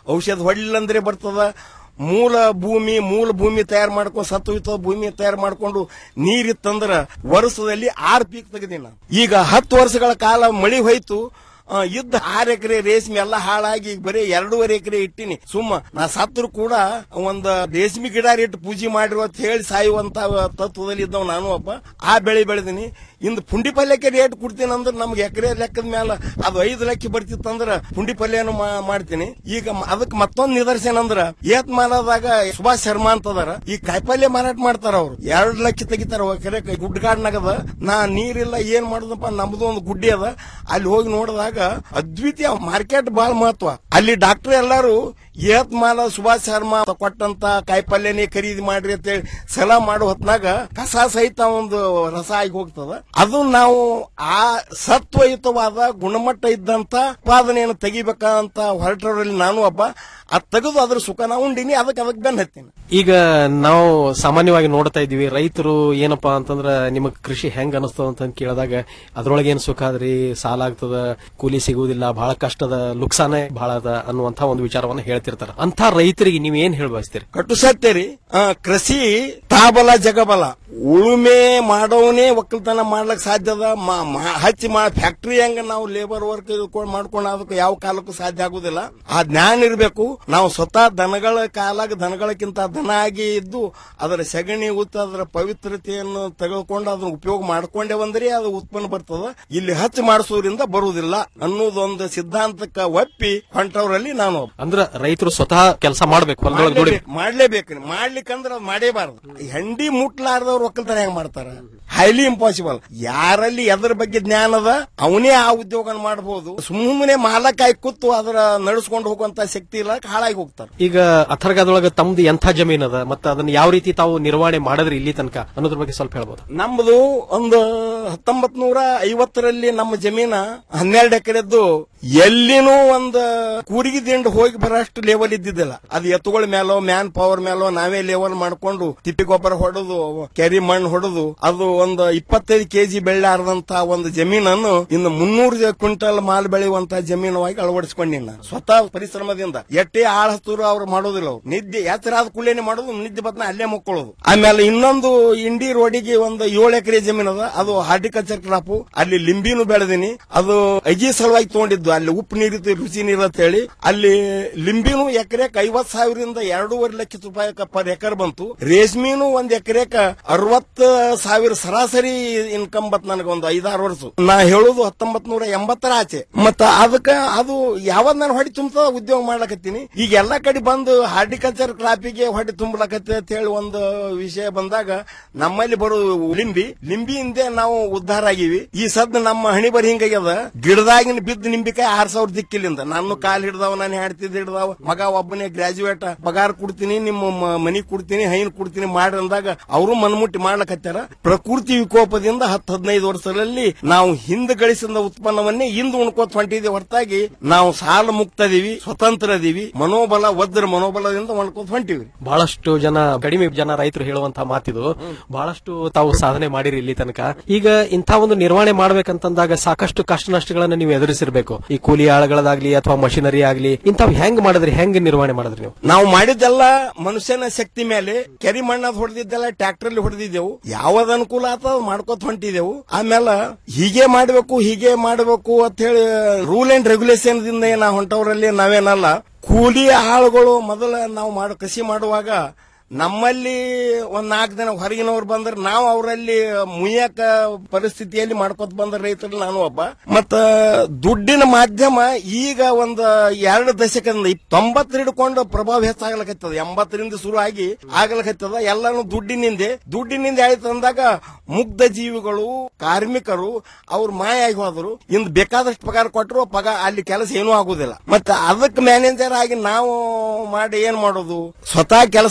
ಔಷಧ ಹೊಡ್ಲಿಲ್ಲಂದ್ರೆ ಬರ್ತದ ಮೂಲ ಭೂಮಿ ಮೂಲ ಭೂಮಿ ತಯಾರು ಮಾಡ್ಕೊಂಡು ಸತ್ತು ಹೋಯ್ತದ ಭೂಮಿ ತಯಾರು ಮಾಡ್ಕೊಂಡು ನೀರಿತ್ತಂದ್ರ ವರ್ಷದಲ್ಲಿ ಆರು ಪೀಕ್ ತೆಗೆದಿನ ಈಗ ಹತ್ತು ವರ್ಷಗಳ ಕಾಲ ಮಳಿ ಹೋಯ್ತು ಆ, ಇದ್ದ ಆರು ಎಕರೆ ರೇಷ್ಮೆ ಎಲ್ಲ ಹಾಳಾಗಿ ಈಗ ಬರೀ ಎರಡೂವರೆ ಎಕರೆ ಇಟ್ಟಿನಿ ಸುಮ್ಮ ನಾ ಸತ್ರು ಕೂಡ ಒಂದ್ ರೇಷ್ಮೆ ಗಿಡ ಇಟ್ಟು ಪೂಜೆ ಮಾಡಿರು ಅಂತ ಹೇಳಿ ಸಾಯುವಂತ ತತ್ವದಲ್ಲಿ ಇದ್ದವ್ ನಾನು ಒಬ್ಬ ಆ ಬೆಳೆ ಬೆಳೆದಿನಿ ಇಂದು ಪುಂಡಿ ಪಲ್ಯಕ್ಕೆ ರೇಟ್ ಕೊಡ್ತೀನಿ ಅಂದ್ರೆ ನಮ್ಗೆ ಎಕರೆ ಲೆಕ್ಕದ ಮೇಲೆ ಅದು ಐದು ಲಕ್ಷ ಬರ್ತಿತ್ತಂದ್ರ ಪುಂಡಿ ಪಲ್ಯನು ಮಾ- ಮಾಡ್ತೀನಿ ಈಗ ಮ- ಅದಕ್ಕೆ ಮತ್ತೊಂದು ನಿದರ್ಶನ ಅಂದ್ರ ಏತ್ ಮಾಲದಾಗ ಸುಭಾಷ್ ಶರ್ಮಾ ಅಂತದಾರ ಈ ಕಾಯಿಪಲ್ಯ ಮಾರಾಟ ಮಾಡ್ತಾರ ಅವ್ರು ಎರಡು ಲಕ್ಷ ತೆಗಿತಾರ ಎಕರೆ ಗುಡ್ಡಗಾಡ್ನಾಗದ ನಾ ನೀರಿಲ್ಲ ಏನ್ ಮಾಡುದಪ್ಪ ನಮ್ದು ಒಂದು ಗುಡ್ಡಿ ಅದ ಅಲ್ಲಿ ಹೋಗಿ ನೋಡಿದಾಗ ಅದ್ವಿತೀಯ ಮಾರ್ಕೆಟ್ ಬಹಳ ಮಹತ್ವ ಅಲ್ಲಿ ಡಾಕ್ಟರ್ ಎಲ್ಲಾರು ಏತ್ ಮಾಲ ಸುಭಾಷ್ ಶರ್ಮಾ ಕೊಟ್ಟಂತ ಕಾಯಿಪಲ್ಯನೇ ಖರೀದಿ ಮಾಡ್ರಿ ಅಂತ ಹೇಳಿ ಸಲ ಮಾಡೋ ಹೊತ್ನಾಗ ಕಸ ಸಹಿತ ಒಂದು ರಸ ಆಗಿ ಹೋಗ್ತದ ಅದು ನಾವು ಆ ಸತ್ವಯುತವಾದ ಗುಣಮಟ್ಟ ಇದ್ದಂತ ಉತ್ಪಾದನೆಯನ್ನು ತೆಗಿಬೇಕಂತ ಹೊರಟರಲ್ಲಿ ನಾನು ಒಬ್ಬ ಅದ್ ತೆಗೆದು ಅದ್ರ ಸುಖ ನಾವು ಉಂಡಿನಿ ಅದಕ್ಕೆ ಅದಕ್ಕೆ ಬೆನ್ ಹತ್ತೀನಿ ಈಗ ನಾವು ಸಾಮಾನ್ಯವಾಗಿ ನೋಡ್ತಾ ಇದೀವಿ ರೈತರು ಏನಪ್ಪಾ ಅಂತಂದ್ರ ನಿಮಗ್ ಕೃಷಿ ಹೆಂಗ್ ಅನಿಸ್ತದ ಅಂತ ಕೇಳಿದಾಗ ಅದ್ರೊಳಗೆ ಏನ್ ಸುಖ ಅದ್ರಿ ಸಾಲ ಆಗ್ತದ ಕೂಲಿ ಸಿಗುವುದಿಲ್ಲ ಬಹಳ ಕಷ್ಟದ ಲುಕ್ಸಾನೆ ಬಹಳ ಅದ ಅನ್ನುವಂತ ಒಂದು ವಿಚಾರವನ್ನ ಹೇಳ್ತಿರ್ತಾರ ಅಂತ ರೈತರಿಗೆ ನೀವ್ ಏನ್ ಹೇಳ ಬಯಸ್ತೀರಿ ಕಟ್ಟು ಸತ್ಯ ರೀ ಆ, ಕೃಷಿ ತಾಬಲ ಜಗಬಲ ಉಳುಮೆ ಮಾಡೋವನೇ ಒಕ್ಕಲ್ತನ ಮಾಡ್ಲಕ್ ಸಾಧ್ಯದ ಮಾ- ಮಾ- ಹಚ್ಚಿ ಮಾ ಫ್ಯಾಕ್ಟ್ರಿ ಹೆಂಗ ನಾವು ಲೇಬರ್ ವರ್ಕ್ ಮಾಡ್ಕೊಂಡು ಅದಕ್ಕೆ ಯಾವ ಕಾಲಕ್ಕೂ ಸಾಧ್ಯ ಆಗುದಿಲ್ಲ ಆ ಜ್ಞಾನ ಇರಬೇಕು ನಾವು ಸ್ವತಃ ದನಗಳ ಕಾಲಾಗ ದನಗಳಕ್ಕಿಂತ ದನ ಆಗಿ ಇದ್ದು ಅದರ ಸಗಣಿ ಉತ್ತ ಅದರ ಪವಿತ್ರತೆಯನ್ನು ತೆಗೆದುಕೊಂಡು ಅದನ್ನ ಉಪಯೋಗ ಮಾಡ್ಕೊಂಡೇ ಬಂದ್ರೆ ಅದು ಉತ್ಪನ್ನ ಬರ್ತದ ಇಲ್ಲಿ ಹಚ್ಚಿ ಮಾಡಿಸೋದ್ರಿಂದ ಬರುವುದಿಲ್ಲ ಅನ್ನೋದೊಂದು ಸಿದ್ಧಾಂತಕ್ಕ ಒಪ್ಪಿ ಹೊಂಟವರಲ್ಲಿ ನಾನು ಒಬ್ಬ. ಅಂದ್ರ ರೈತರು ಸ್ವತಃ ಕೆಲಸ ಮಾಡ್ಬೇಕು ಹೊಲದೊಳಗೆ ದುಡಿ ಮಾಡ್ಲೇಬೇಕು ಮಾಡ್ಲೇಬೇಕ್ರಿ ಮಾಡ್ಲಿಕ್ಕಂದ್ರ ಅದ್ ಮಾಡೇಬಾರ್ದು ಹೆಂಡಿ ಮುಟ್ಲಾರ್ದವ್ರು ಒಕ್ಕಲ್ತನ ಹೆಂಗ್ ಮಾಡ್ತಾರ ಹೈಲಿ ಇಂಪಾಸಿಬಲ್ ಯಾರಲ್ಲಿ ಎದ್ರ ಬಗ್ಗೆ ಜ್ಞಾನ ಅದ ಅವನೇ ಆ ಉದ್ಯೋಗ ಮಾಡಬಹುದು ಸುಮ್ಮನೆ ಮಾಲಕಾಯಿ ಕೂತು ಅದರ ನಡೆಸ್ಕೊಂಡು ಹೋಗುವಂತ ಶಕ್ತಿ ಇಲ್ಲ ಹಾಳಾಗಿ ಹೋಗ್ತಾರ ಈಗ ಅಥರ್ಗದೊಳಗ ತಮ್ದು ಎಂಥ ಜಮೀನ್ ಅದ ಮತ್ತೆ ಅದನ್ನ ಯಾವ ರೀತಿ ತಾವು ನಿರ್ವಹಣೆ ಮಾಡಿದ್ರಿ ಇಲ್ಲಿ ತನಕ ಅನ್ನೋದ್ರ ಬಗ್ಗೆ ಸ್ವಲ್ಪ ಹೇಳ್ಬೋದು ನಮ್ದು ಒಂದು ಹತ್ತೊಂಬತ್ ನೂರ ಐವತ್ತರಲ್ಲಿ ನಮ್ಮ ಜಮೀನ ಹನ್ನೆರಡು ಎಕರೆದ್ದು ಎಲ್ಲಿನೂ ಒಂದು ಕೂರಿಗೆ ದಿಂಡು ಹೋಗಿ ಬರೋಷ್ಟು ಲೆವೆಲ್ ಇದ್ದಿದ್ದಿಲ್ಲ ಅದು ಎತ್ತುಗಳ ಮೇಲೋ ಮ್ಯಾನ್ ಪವರ್ ಮೇಲೋ ನಾವೇ ಲೆವೆಲ್ ಮಾಡ್ಕೊಂಡು ತಿಪ್ಪಿ ಗೊಬ್ಬರ ಹೊಡೆದು ಕೆರಿ ಮಣ್ಣು ಹೊಡೆದು ಅದು ಒಂದು ಇಪ್ಪತ್ತೈದು ಕೆಜಿ ಬೆಳ್ಳಾರದಂತ ಒಂದು ಜಮೀನನ್ನು ಇನ್ನು ಮುನ್ನೂರು ಕ್ವಿಂಟಲ್ ಮಾಲ್ ಬೆಳೆಯುವಂತ ಜಮೀನವಾಗಿ ಅಳವಡಿಸಿಕೊಂಡಿನ ನಾನು. ಸ್ವತಃ ಪರಿಶ್ರಮದಿಂದ ಎಟ್ಟೆ ಆಳ ಹತ್ತೂರು ಅವ್ರು ಮಾಡೋದಿಲ್ಲ ಅವ್ರು ನಿದ್ದೆ ಎತ್ತರ ಆದ ಕುಳ್ಳೇನೆ ಮಾಡೋದು ನಿದ್ದೆ ಬತ್ನ ಅಲ್ಲೇ ಮುಕ್ಕೊಳ್ಳೋದು ಆಮೇಲೆ ಇನ್ನೊಂದು ಇಂಡಿ ರೋಡಿಗೆ ಒಂದು ಏಳು ಎಕರೆ ಜಮೀನು ಅದ ಅದು ಹಾರ್ಟಿಕಲ್ಚರ್ ಕ್ರಾಪ್ ಅಲ್ಲಿ ಲಿಂಬಿನೂ ಬೆಳೆದಿನಿ ಅದು ಅಗಿ ಸಲುವಾಗಿ ತಗೊಂಡಿದ್ದು ಅಲ್ಲಿ ಉಪ್ಪು ನೀರಿತ್ತು ರುಚಿ ನೀರು ಅಂತ ಹೇಳಿ ಅಲ್ಲಿ ಲಿಂಬಿನೂ ಎಕರೆಕ್ ಐವತ್ ಸಾವಿರದಿಂದ ಎರಡೂವರೆ ಲಕ್ಷ ರೂಪಾಯಿ ಪರ್ ಎಕರ್ ಬಂತು ರೇಷ್ಮಿನೂ ಒಂದ್ ಎಕರೆಕ ಅರವತ್ ಸಾವಿರ ಸರಾಸರಿ ಇನ್ಕಮ್ ಬತ್ ನನಗೆ ಒಂದು ಐದಾರು ವರ್ಷ ನಾ ಹೇಳುದು ಹತ್ತೊಂಬತ್ ನೂರ ಎಂಬತ್ತರ ಆಚೆ ಮತ್ತ ಅದಕ್ಕ ಅದು ಯಾವತ್ ನಾನು ಹೊಡಿ ತುಂಬದ ಉದ್ಯೋಗ ಮಾಡ್ಲಕತ್ತೀನಿ ಈಗ ಎಲ್ಲಾ ಕಡೆ ಬಂದು ಹಾರ್ಟಿಕಲ್ಚರ್ ಕ್ರಾಪಿಗೆ ಹೊಡಿ ತುಂಬಲಕತ್ತೆ ಅಂತ ಹೇಳಿ ಒಂದು ವಿಷಯ ಬಂದಾಗ ನಮ್ಮಲ್ಲಿ ಬರೋ ಲಿಂಬಿ ಲಿಂಬಿಯಿಂದೇ ನಾವು ಉದ್ಧಾರ ಆಗಿವಿ ಈ ಸದ್ ನಮ್ಮ ಹಣಿ ಬರಿ ಹಿಂಗಾಗ್ಯದ ಗಿಡದಾಗಿನ ಬಿದ್ದ ನಿಂಬಿಕಾಯಿ ಆರ್ ಸಾವಿರ ದಿಕ್ಕಿಲಿಂದ ನಾನು ಕಾಲ್ ಹಿಡ್ದಾವ ನಾನು ಹೆಣ್ತಿದ್ ಹಿಡ್ದಾವ ಮಗ ಒಬ್ಬನೇ ಗ್ರಾಜುಯೇಟ್ ಪಗಾರ ಕೊಡ್ತೀನಿ ನಿಮ್ಮ ಮ- ಮನಿ ಕೊಡ್ತೀನಿ ಹೈನ್ ಕೊಡ್ತೀನಿ ಮಾಡ್ರಿ ಅಂದಾಗ ಅವರು ಮನ್ಮುಟ್ಟಿ ಮಾಡ್ಲಕತ್ತಾರ ಪ್ರಕೃತಿ ವಿಕೋಪದಿಂದ ಹತ್ತು ಹದಿನೈದು ವರ್ಷದಲ್ಲಿ ನಾವು ಹಿಂದೆ ಗಳಿಸಿದ ಉತ್ಪನ್ನವನ್ನೇ ಇಂದು ಉಣ್ಕೋತ ಹೊಂಟಿದ್ದೀವಿ ಹೊರತಾಗಿ ನಾವು ಸಾಲ ಮುಕ್ತದೀವಿ ಸ್ವತಂತ್ರ ಅದೀವಿ ಮನೋಬಲ ವಜ್ರ ಮನೋಬಲದಿಂದ ಉಣ್ಕೋತ ಹೊಂಟಿವಿ ಬಹಳಷ್ಟು ಜನ ಕಡಿಮೆ ಜನ ರೈತರು ಹೇಳುವಂತಹ ಮಾತಿದು ಬಹಳಷ್ಟು ತಾವು ಸಾಧನೆ ಮಾಡಿರಿ ಇಲ್ಲಿ ತನಕ ಈಗ ಇಂಥ ಒಂದು ನಿರ್ವಹಣೆ ಮಾಡ್ಬೇಕಂತಂದಾಗ ಸಾಕಷ್ಟು ಕಷ್ಟ ನಷ್ಟಗಳನ್ನ ನೀವು ಎದುರಿಸಿರ್ಬೇಕು ಈ ಕೂಲಿ ಆಳುಗಳದಾಗ್ಲಿ ಅಥವಾ ಮಷಿನರಿ ಆಗ್ಲಿ ಇಂಥವ್ ಹೆಂಗ್ ಮಾಡಿದ್ರಿ ಹೆಂಗ್ ನಿರ್ವಹಣೆ ಮಾಡಿದ್ರಿ ನೀವು ನಾವು ಮಾಡಿದ್ದೆಲ್ಲ ಮನುಷ್ಯನ ಶಕ್ತಿ ಮೇಲೆ ಕೆರಿ ಮಣ್ಣದ್ ಹೊಡೆದಿದ್ದೆಲ್ಲ ಟ್ರ್ಯಾಕ್ಟರ್ ಹೊಡೆದಿದ್ದೆವು ಯಾವ್ದು ಅನುಕೂಲ ಆತ ಮಾಡ್ಕೋತ ಹೊಂಟಿದೆವು ಆಮೇಲೆ ಹೀಗೆ ಮಾಡಬೇಕು ಹೀಗೆ ಮಾಡಬೇಕು ಅಂತ ಹೇಳಿ ರೂಲ್ ಅಂಡ್ ರೆಗ್ಯುಲೇಷನ್ ದಿಂದ ನಾ ಹೊಂಟವರಲ್ಲಿ ನಾವೇನಲ್ಲ ಕೂಲಿ ಆಳುಗಳು ಮೊದಲ ನಾವು ಮಾಡೋ ಕೃಷಿ ಮಾಡುವಾಗ ನಮ್ಮಲ್ಲಿ ಒಂದ್ ನಾಲ್ಕು ಜನ ಹೊರಗಿನವ್ರು ಬಂದ್ರೆ ನಾವು ಅವರಲ್ಲಿ ಮುಯ್ಯಕ ಪರಿಸ್ಥಿತಿಯಲ್ಲಿ ಮಾಡ್ಕೊತ ಬಂದ ರೈತರಲ್ಲಿ ನಾನು ಒಬ್ಬ ಮತ್ತ ದುಡ್ಡಿನ ಮಾಧ್ಯಮ ಈಗ ಒಂದು ಎರಡು ದಶಕದಿಂದ ಇಪ್- ತೊಂಬತ್ತರ ಹಿಡ್ಕೊಂಡು ಪ್ರಭಾವ ಹೆಚ್ಚಾಗ್ಲಕತ್ತದ ಎಂಬತ್ತರಿಂದ ಶುರು ಆಗಿ ಆಗ್ಲಕತ್ತದ ಎಲ್ಲಾನು ದುಡ್ಡಿನಿಂದೆ ದುಡ್ಡಿನಿಂದ ಆಯ್ತು ಅಂದಾಗ ಮುಗ್ಧ ಜೀವಿಗಳು ಕಾರ್ಮಿಕರು ಅವ್ರು ಮಾಯ ಆಗಿ ಹೋದ್ರು ಇಂದು ಬೇಕಾದಷ್ಟು ಪಗಾರ ಕೊಟ್ಟರು ಪಗಾರ ಅಲ್ಲಿ ಕೆಲಸ ಏನೂ ಆಗುದಿಲ್ಲ ಮತ್ತೆ ಅದಕ್ಕೆ ಮ್ಯಾನೇಜರ್ ಆಗಿ ನಾವು ಮಾಡಿ ಏನ್ ಮಾಡೋದು ಸ್ವತಃ ಕೆಲಸ ಮಾಡ್ಲಿ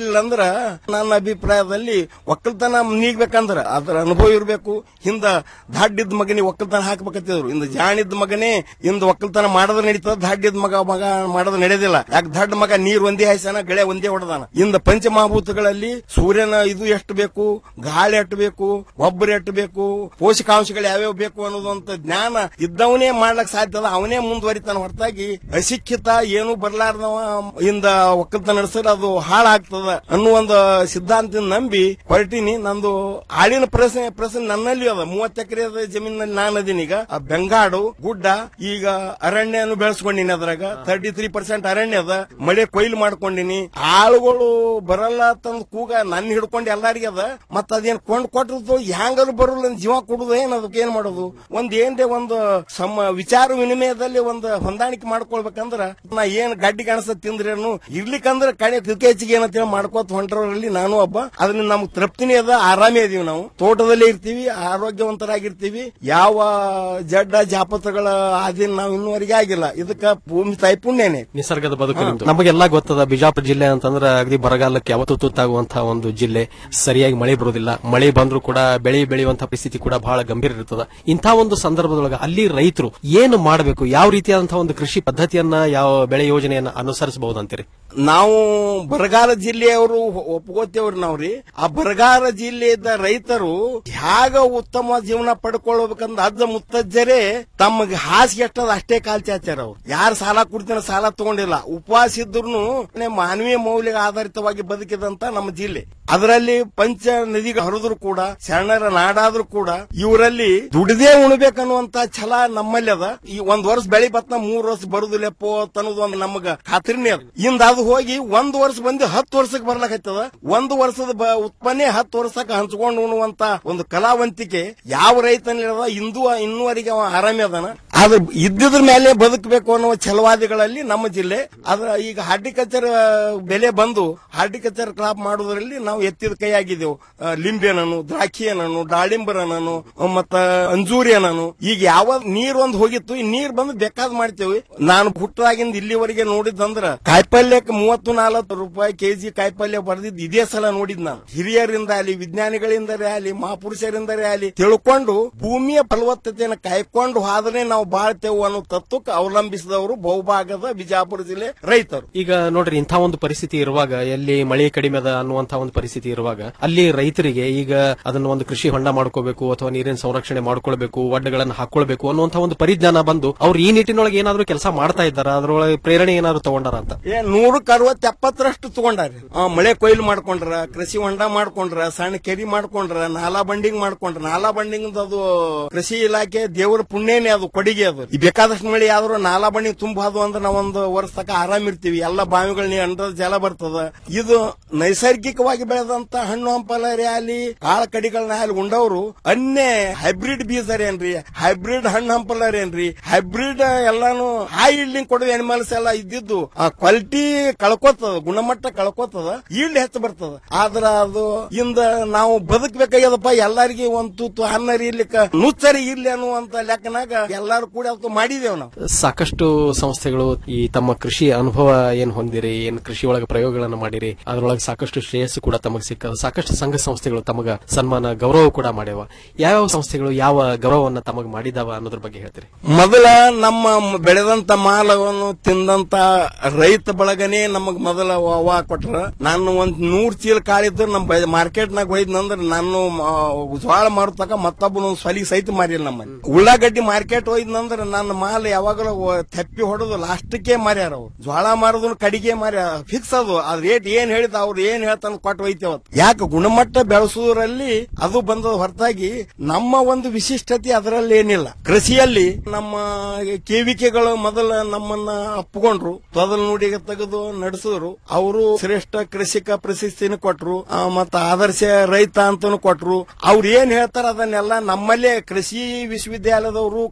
ಮಾಡ್ಲಿಲ್ಲ ಅಂದ್ರ ನನ್ನ ಅಭಿಪ್ರಾಯದಲ್ಲಿ ಒಕ್ಕಲ್ತನ ನೀಗ್ಬೇಕಂದ್ರ ಅದ್ರ ಅನುಭವ ಇರಬೇಕು ಹಿಂದ ದಾಡ್ಡಿದ್ ಮಗನಿಗೆ ಒಕ್ಕಲ್ತನ ಹಾಕ್ಬೇಕಂತಿದ್ರು ಇಂದ ಜಾಣಿದ್ ಮಗನೇ ಇಂದ ಒಕ್ಕಲ್ತನ ಮಾಡದ ನಡೀತದ ದಾಡ್ಡಿದ್ ಮಗ ಮಗ ಮಾಡದ ನಡೆಯೋದಿಲ್ಲ ಯಾಕೆ ದಡ್ಡ ಮಗ ನೀರ್ ಒಂದೇ ಹಾಯ್ಸಾನ ಗಳೆ ಒಂದೇ ಹೊಡೆದಾನ ಇಂದ ಪಂಚಮಹಾಭೂತಗಳಲ್ಲಿ ಸೂರ್ಯನ ಇದು ಎಷ್ಟು ಬೇಕು ಗಾಳಿ ಎಷ್ಟು ಬೇಕು ಒಬ್ಬರು ಎಷ್ಟು ಬೇಕು ಪೋಷಕಾಂಶಗಳು ಯಾವ್ಯಾವ ಬೇಕು ಅನ್ನೋದಂತ ಜ್ಞಾನ ಇದ್ದವನೇ ಮಾಡ್ಲಕ್ ಸಾಧ್ಯ ಅದ ಅವನೇ ಮುಂದುವರಿತಾನ ಹೊರತಾಗಿ ಅಶಿಕ್ಷಿತ ಏನು ಬರ್ಲಾರ್ದವ ಇಂದ ಒಕ್ಕಲ್ತನ ನಡೆಸಿದ್ರೆ ಅದು ಹಾಳಾಗ್ತದ ಅನ್ನೋ ಒಂದು ಸಿದ್ಧಾಂತ ನಂಬಿ ಹೊರಟಿನಿ ನಂದು ಆಳಿನ ಪ್ರಶ್ನೆ ಪ್ರಶ್ನೆ ನನ್ನಲ್ಲಿ ಅದ ಮೂವತ್ತು ಎಕರೆ ಜಮೀನಲ್ಲಿ ನಾನು ಅದೀನಿ ಈಗ ಆ ಬೆಂಗಾಡು ಗುಡ್ಡ ಈಗ ಅರಣ್ಯನು ಬೆಳೆಸ್ಕೊಂಡಿನಿ ಅದ್ರಾಗ ತರ್ಟಿ ತ್ರೀ ಪರ್ಸೆಂಟ್ ಅರಣ್ಯ ಅದ ಮಳೆ ಕೊಯ್ಲು ಮಾಡ್ಕೊಂಡಿನಿ ಆಳುಗಳು ಬರಲ್ಲ ತಂದ್ ಕೂಗ ನನ್ನ ಹಿಡ್ಕೊಂಡು ಎಲ್ಲಾರಿಗೆ ಅದ ಮತ್ತ ಅದೇನ್ ಕೊಂಡ್ ಕೊಟ್ಟದ್ದು ಹ್ಯಾಂಗಲು ಬರಲ್ಲ ಅಂತ ಜೀವ ಕೊಡುದು ಏನ್ ಅದಕ್ಕೆ ಏನ್ ಮಾಡೋದು ಒಂದ್ ಏನ್ರೆ ಒಂದು ಸಮ ವಿಚಾರ ವಿನಿಮಯದಲ್ಲಿ ಒಂದು ಹೊಂದಾಣಿಕೆ ಮಾಡ್ಕೊಳ್ಬೇಕಂದ್ರ ನಾ ಏನ್ ಗಡ್ಡಿ ಕಾಣಿಸ ತಿಂದ್ರೇನು ಇರ್ಲಿಕ್ಕಂದ್ರ ಕಡೆ ಹೆಚ್ಚಿಗೆ ಏನಂತ ಮಾಡ್ಕೋತ ಹೊಂಟ್ರಲ್ಲಿ ನಾನು ಒಬ್ಬ ಅದನ್ನ ನಮ್ಗ್ ತೃಪ್ತಿನೇ ಅದ ಆರಾಮೇ ಇದೀವಿ ನಾವು ತೋಟದಲ್ಲೇ ಇರ್ತೀವಿ ಆರೋಗ್ಯವಂತರಾಗಿರ್ತೀವಿ ಯಾವ ಜಡ್ಡ ಜಾಪತ್ರಗಳ ಆದಿನ ನಾವು ಇನ್ನುವರೆಗೆ ಆಗಿಲ್ಲ ಇದಕ್ಕ ಭೂಮಿ ತಾಯಿ ಪುಣ್ಯನೇ ನಿಸರ್ಗದ ಬದುಕು ನಿಮ್ದು. ನಮಗೆಲ್ಲ ಗೊತ್ತದ ಬಿಜಾಪುರ ಜಿಲ್ಲೆ ಅಂತಂದ್ರೆ ಅಗದಿ ಬರಗಾಲಕ್ಕೆ ಯಾವತ್ತೂ ತುತ್ತಾಗುವಂತಹ ಒಂದು ಜಿಲ್ಲೆ ಸರಿಯಾಗಿ ಮಳೆ ಬರೋದಿಲ್ಲ ಮಳೆ ಬಂದ್ರೂ ಕೂಡ ಬೆಳೆ ಬೆಳೆಯುವಂತಹ ಪರಿಸ್ಥಿತಿ ಕೂಡ ಬಹಳ ಗಂಭೀರ ಇರ್ತದ ಇಂಥ ಒಂದು ಸಂದರ್ಭದೊಳಗ ಅಲ್ಲಿ ರೈತರು ಏನು ಮಾಡಬೇಕು ಯಾವ ರೀತಿಯಾದಂತಹ ಒಂದು ಕೃಷಿ ಪದ್ಧತಿಯನ್ನ ಯಾವ ಬೆಳೆ ಯೋಜನೆಯನ್ನ ಅನುಸರಿಸಬಹುದು ಅಂತೀರಿ ನಾವು ಬರಗಾಲ ಜಿಲ್ಲೆಯವರು ಒಪ್ಕೋತೇವ್ರಿ ನಾವ್ರಿ ಆ ಬರಗಾಲ ಜಿಲ್ಲೆಯ ರೈತರು ಹ್ಯಾಗ ಉತ್ತಮ ಜೀವನ ಪಡ್ಕೊಳ್ಬೇಕಂದ ಅಜ್ಜ ಮುತ್ತಜ್ಜರೇ ತಮಗೆ ಹಾಸಿಗೆ ಎಷ್ಟದ ಅಷ್ಟೇ ಕಾಲ್ ಚಾಚಾರ ಅವ್ರು ಯಾರು ಸಾಲ ಕುಡ್ತಾನ ಸಾಲ ತಗೊಂಡಿಲ್ಲ ಉಪವಾಸ ಇದ್ರು ಮಾನವೀಯ ಮೌಲ್ಯ ಆಧಾರಿತವಾಗಿ ಬದುಕಿದಂತ ನಮ್ಮ ಜಿಲ್ಲೆ ಅದರಲ್ಲಿ ಪಂಚ ನದಿಗಳು ಹರಿದ್ರು ಕೂಡ ಶರಣರ ನಾಡಾದ್ರೂ ಕೂಡ ಇವರಲ್ಲಿ ದುಡಿದೇ ಉಣ್ಬೇಕನ್ನುವಂತ ಛಲ ನಮ್ಮಲ್ಲಿ ಅದ ಈ ಒಂದ್ ವರ್ಷ ಬೆಳಿ ಬತ್ನ ಮೂರ್ ವರ್ಷ ಬರುದಿಲ್ಲಪ್ಪೋ ಅನ್ನೋದು ಒಂದು ನಮಗ ಖಾತ್ರಿನೇ ಅದ ಇಂದ ಅದು ಹೋಗಿ ಒಂದ್ ವರ್ಷ ಬಂದು ಹತ್ತು ವರ್ಷಕ್ಕೆ ಬರ್ಲಕತ್ತದ ಒಂದು ವರ್ಷದ ಬ- ಉತ್ಪನ್ನ ಹತ್ತು ವರ್ಷಕ್ಕೆ ಹಂಚ್ಕೊಂಡು ಉಣ್ಣುವಂತ ಒಂದು ಕಲಾವಂತಿಕೆ ಯಾವ ರೈತನಿರದ ಇಂದು ಇನ್ನೂವರೆಗೆ ಅವ ಆರಾಮಿ ಅದಾನ ಆದ್ರೆ ಇದ್ದಿದ್ರ ಮೇಲೆ ಬದುಕಬೇಕು ಅನ್ನುವ ಛಲವಾದಿಗಳಲ್ಲಿ ನಮ್ಮ ಜಿಲ್ಲೆ ಅದ್ರ ಈಗ ಹಾರ್ಟಿಕಲ್ಚರ್ ಬೆಲೆ ಬಂದು ಹಾರ್ಟಿಕಲ್ಚರ್ ಕ್ರಾಪ್ ಮಾಡೋದ್ರಲ್ಲಿ ನಾವು ಎತ್ತಿದ ಕೈ ಆಗಿದ್ದೆವು ಆ, ಲಿಂಬೆನನು ದ್ರಾಕ್ಷಿಯನನು ದಾಳಿಂಬರನನು ಮತ್ತ ಅಂಜೂರಿಯನನು ಈಗ ಯಾವ ನೀರ್ ಒಂದ್ ಹೋಗಿತ್ತು ಈ ನೀರ್ ಬಂದು ಬೇಕಾದ್ ಮಾಡ್ತೇವೆ ನಾನು ಹುಟ್ಟಾಗಿಂದ ಇಲ್ಲಿವರೆಗೆ ನೋಡಿದಂದ್ರ ಕಾಯಿಪಲ್ಯಕ್ಕೆ ಮೂವತ್ತು ನಾಲ್ಕು ರೂಪಾಯಿ ಕೆಜಿ ಕಾಯಿಪಲ್ಯ ಬರ್ದಿದ್ದು ಇದೇ ಸಲ ನೋಡಿದ್ ನಾನು ಹಿರಿಯರಿಂದ ಆಗಲಿ ವಿಜ್ಞಾನಿಗಳಿಂದಲೇ ಆಗಲಿ ಮಹಾಪುರುಷರಿಂದಲೇ ಆಗಲಿ ತಿಳ್ಕೊಂಡು ಭೂಮಿಯ ಫಲವತ್ತತೆಯನ್ನು ಕಾಯ್ಕೊಂಡು ಹೋದ್ರೆ ನಾವು ಬಾಳ್ತೇವೆ ಅನ್ನೋ ತತ್ವಕ್ಕೆ ಅವಲಂಬಿಸಿದವರು ಬಹುಭಾಗದ ಬಿಜಾಪುರ ಜಿಲ್ಲೆ ರೈತರು ಈಗ ನೋಡ್ರಿ ಇಂಥ ಒಂದು ಪರಿಸ್ಥಿತಿ ಇರುವಾಗ ಎಲ್ಲಿ ಮಳೆ ಕಡಿಮೆ ಅದ ಅನ್ನುವಂತಹ ಒಂದು ಪರಿಸ್ಥಿತಿ ಇರುವಾಗ ಅಲ್ಲಿ ರೈತರಿಗೆ ಈಗ ಅದನ್ನ ಒಂದು ಕೃಷಿ ಹೊಂಡ ಮಾಡ್ಕೋಬೇಕು ಅಥವಾ ನೀರಿನ ಸಂರಕ್ಷಣೆ ಮಾಡ್ಕೊಳ್ಬೇಕು ಒಡ್ಡಗಳನ್ನು ಹಾಕೊಳ್ಬೇಕು ಅನ್ನುವಂತಹ ಒಂದು ಪರಿಜ್ಞಾನ ಬಂದು ಅವ್ರು ಈ ನಿಟ್ಟಿನೊಳಗೆ ಏನಾದ್ರೂ ಕೆಲಸ ಮಾಡ್ತಾ ಇದ್ದಾರ ಅದ್ರೊಳಗೆ ಪ್ರೇರಣೆ ಏನಾದ್ರು ತಗೊಂಡಾರ ಅಂತ ಏ ನೂರಕ್ಕೆ ಅರವತ್ತು ಎಪ್ಪತ್ತರಷ್ಟು ತಗೊಂಡಾರಿ ಆ, ಮಳೆ ಕೊಯ್ಲು ಮಾಡ್ಕೊಂಡ್ರ ಕೃಷಿ ಹೊಂಡ ಮಾಡ್ಕೊಂಡ್ರ ಸಣ್ಣ ಕೆರಿ ಮಾಡ್ಕೊಂಡ್ರ ನಾಲಾ ಬಂಡಿಂಗ್ ಮಾಡ್ಕೊಂಡ್ರ ನಾಲಾ ಬಂಡಿಂಗ್ ಅದು ಕೃಷಿ ಇಲಾಖೆ ದೇವರ ಪುಣ್ಯನೇ ಅದು ಕೊಡುಗೆ ಅದು ಈ ಬೇಕಾದಷ್ಟು ಮಳೆ ಆದ್ರೂ ನಾಲಾ ಬಂಡಿಂಗ್ ತುಂಬಾದು ಅಂದ್ರೆ ನಾವ್ ಒಂದು ವರ್ಷ ತಕ ಆರಾಮ್ ಇರ್ತೀವಿ ಎಲ್ಲ ಬಾವಿಗಳ ನೀರ್ ಅಂದ್ರ ಜಲ ಬರ್ತದ ಇದು ನೈಸರ್ಗಿಕವಾಗಿ ಬೆಳೆದಂತ ಹಣ್ಣು ಹಂಪಲರೇ ಆಗಲಿ ಕಾಳ ಕಡಿಗಳನ್ನ ಆಗಲಿ ಉಂಡವರು ಅನ್ಯ ಹೈಬ್ರಿಡ್ ಬೀಜರೇನ್ರಿ ಹೈಬ್ರಿಡ್ ಹಣ್ಣು ಹಂಪಲರೇನ್ರಿ ಹೈಬ್ರಿಡ್ ಎಲ್ಲಾನು ಹೈ ಇಲ್ಡಿಂಗ್ ಕೊಡೋ ಅನಿಮಲ್ಸ್ ಎಲ್ಲ ಇದ್ದಿದ್ದು ಆ ಕ್ವಾಲಿಟಿ ಕಳ್ಕೊತದ ಗುಣಮಟ್ಟ ಕಳ್ಕೊತದ ಈಲ್ಡ್ ಹೆಚ್ಚು ಬರ್ತದ ಆದ್ರ ಅದು ಇಂದ ನಾವು ಬದುಕಬೇಕಾಗ್ಯದಪ್ಪ ಎಲ್ಲಾರಿಗೆ ಒಂದ್ ತೂತು ಹನ್ನರಿ ಇರ್ಲಿಕ್ಕ ನುಚ್ಚರಿ ಇರ್ಲಿ ಅನ್ನುವಂತ ಲೆಕ್ಕನಾಗ ಎಲ್ಲಾರು ಕೂಡ ಅವತ್ತು ಮಾಡಿದೇವ್ ನಾವು ಸಾಕಷ್ಟು ಸಂಸ್ಥೆಗಳು ಈ ತಮ್ಮ ಕೃಷಿ ಅನುಭವ ಏನ್ ಹೊಂದಿರಿ ಏನ್ ಕೃಷಿ ಒಳಗೆ ಪ್ರಯೋಗಗಳನ್ನು ಮಾಡಿರಿ ಅದರೊಳಗೆ ಸಾಕಷ್ಟು ಶ್ರೇಯಸ್ಸು ಕೂಡ ತಮಗೆ ಸಿಕ್ಕ ಸಾಕಷ್ಟು ಸಂಘ ಸಂಸ್ಥೆಗಳು ತಮಗ ಸನ್ಮಾನ ಗೌರವ ಕೂಡ ಮಾಡ್ಯಾವ ಯಾವ್ಯಾವ ಸಂಸ್ಥೆಗಳು ಯಾವ ಗೌರವವನ್ನ ತಮಗ್ ಮಾಡಿದಾವ ಅನ್ನೋದ್ರ ಬಗ್ಗೆ ಹೇಳ್ತೀರಿ ಮೊದಲ ನಮ್ಮ ಬೆಳೆದಂತ ಮಾಲವನ್ನು ತಿಂದಂತ ರೈತ ಬಳಗನೇ ನಮಗ್ ಮೊದಲ ವಾ ಕೊಟ್ರ ನಾನು ಒಂದ್ ನೂರ್ ಚೀಲ ಕಾಳಿದ್ರು ನಮ್ ಮಾರ್ಕೆಟ್ ನಾಗ ಹೋಯ್ದಂದ್ರ ನಾನು ಆ, ಜ್ವಾಳ ಮಾರುತ್ತಕ ಮತ್ತೊಬ್ಬನ ಸಲಿ ಸಹಿತ ಮಾರಿಲ್ಲ ನಮ್ಮಲ್ಲಿ ಉಳ್ಳಾಗಡ್ಡಿ ಮಾರ್ಕೆಟ್ ಹೋಯ್ದಂದ್ರ ನನ್ನ ಮಾಲ್ ಯಾವಾಗಲೂ ಒ- ತೆಪ್ಪಿ ಹೊಡೆದು ಲಾಸ್ಟ್ಗೆ ಮಾರ್ಯಾರ ಅವ್ರು ಜ್ವಾಳ ಮಾರೋದನ್ನ ಕಡಿಗೆ ಮಾರ್ಯ ಫಿಕ್ಸ್ ಅದು ಅದ್ ರೇಟ್ ಏನ್ ಹೇಳಿದ ಅವ್ರು ಏನ್ ಹೇಳ್ತಾನ ಕೊಟ್ಟು ಹೋಯ್ತೇವ ಯಾಕೆ ಗುಣಮಟ್ಟ ಬೆಳೆಸುವುದರಲ್ಲಿ ಅದು ಬಂದ ಹೊರತಾಗಿ ನಮ್ಮ ಒಂದು ವಿಶಿಷ್ಟತೆ ಅದರಲ್ಲಿ ಏನಿಲ್ಲ ಕೃಷಿಯಲ್ಲಿ ನಮ್ಮ ಕೇವಿಕೆಗಳು ಮೊದಲ ನಮ್ಮನ್ನ ಅಪ್ಪಕೊಂಡ್ರು ತೊದಲು ನುಡಿಗೆ ತೆಗೆದು ನಡೆಸಿದ್ರು ಅವರು ಶ್ರೇಷ್ಠ ಕೃಷಿಕ ಪ್ರಶಸ್ತಿನ ಕೊಟ್ರು ಆ, ಮತ್ತ ಆದರ್ಶ ರೈತ ಅಂತಾನು ಕೊಟ್ರು ಅವ್ರು ಏನ್ ಹೇಳ್ತಾರ ಅದನ್ನೆಲ್ಲ ನಮ್ಮಲ್ಲೇ ಕೃಷಿ ವಿಶ್ವವಿದ್ಯಾಲಯದವರು ಕೃಷಿ ಆಫೀಸ್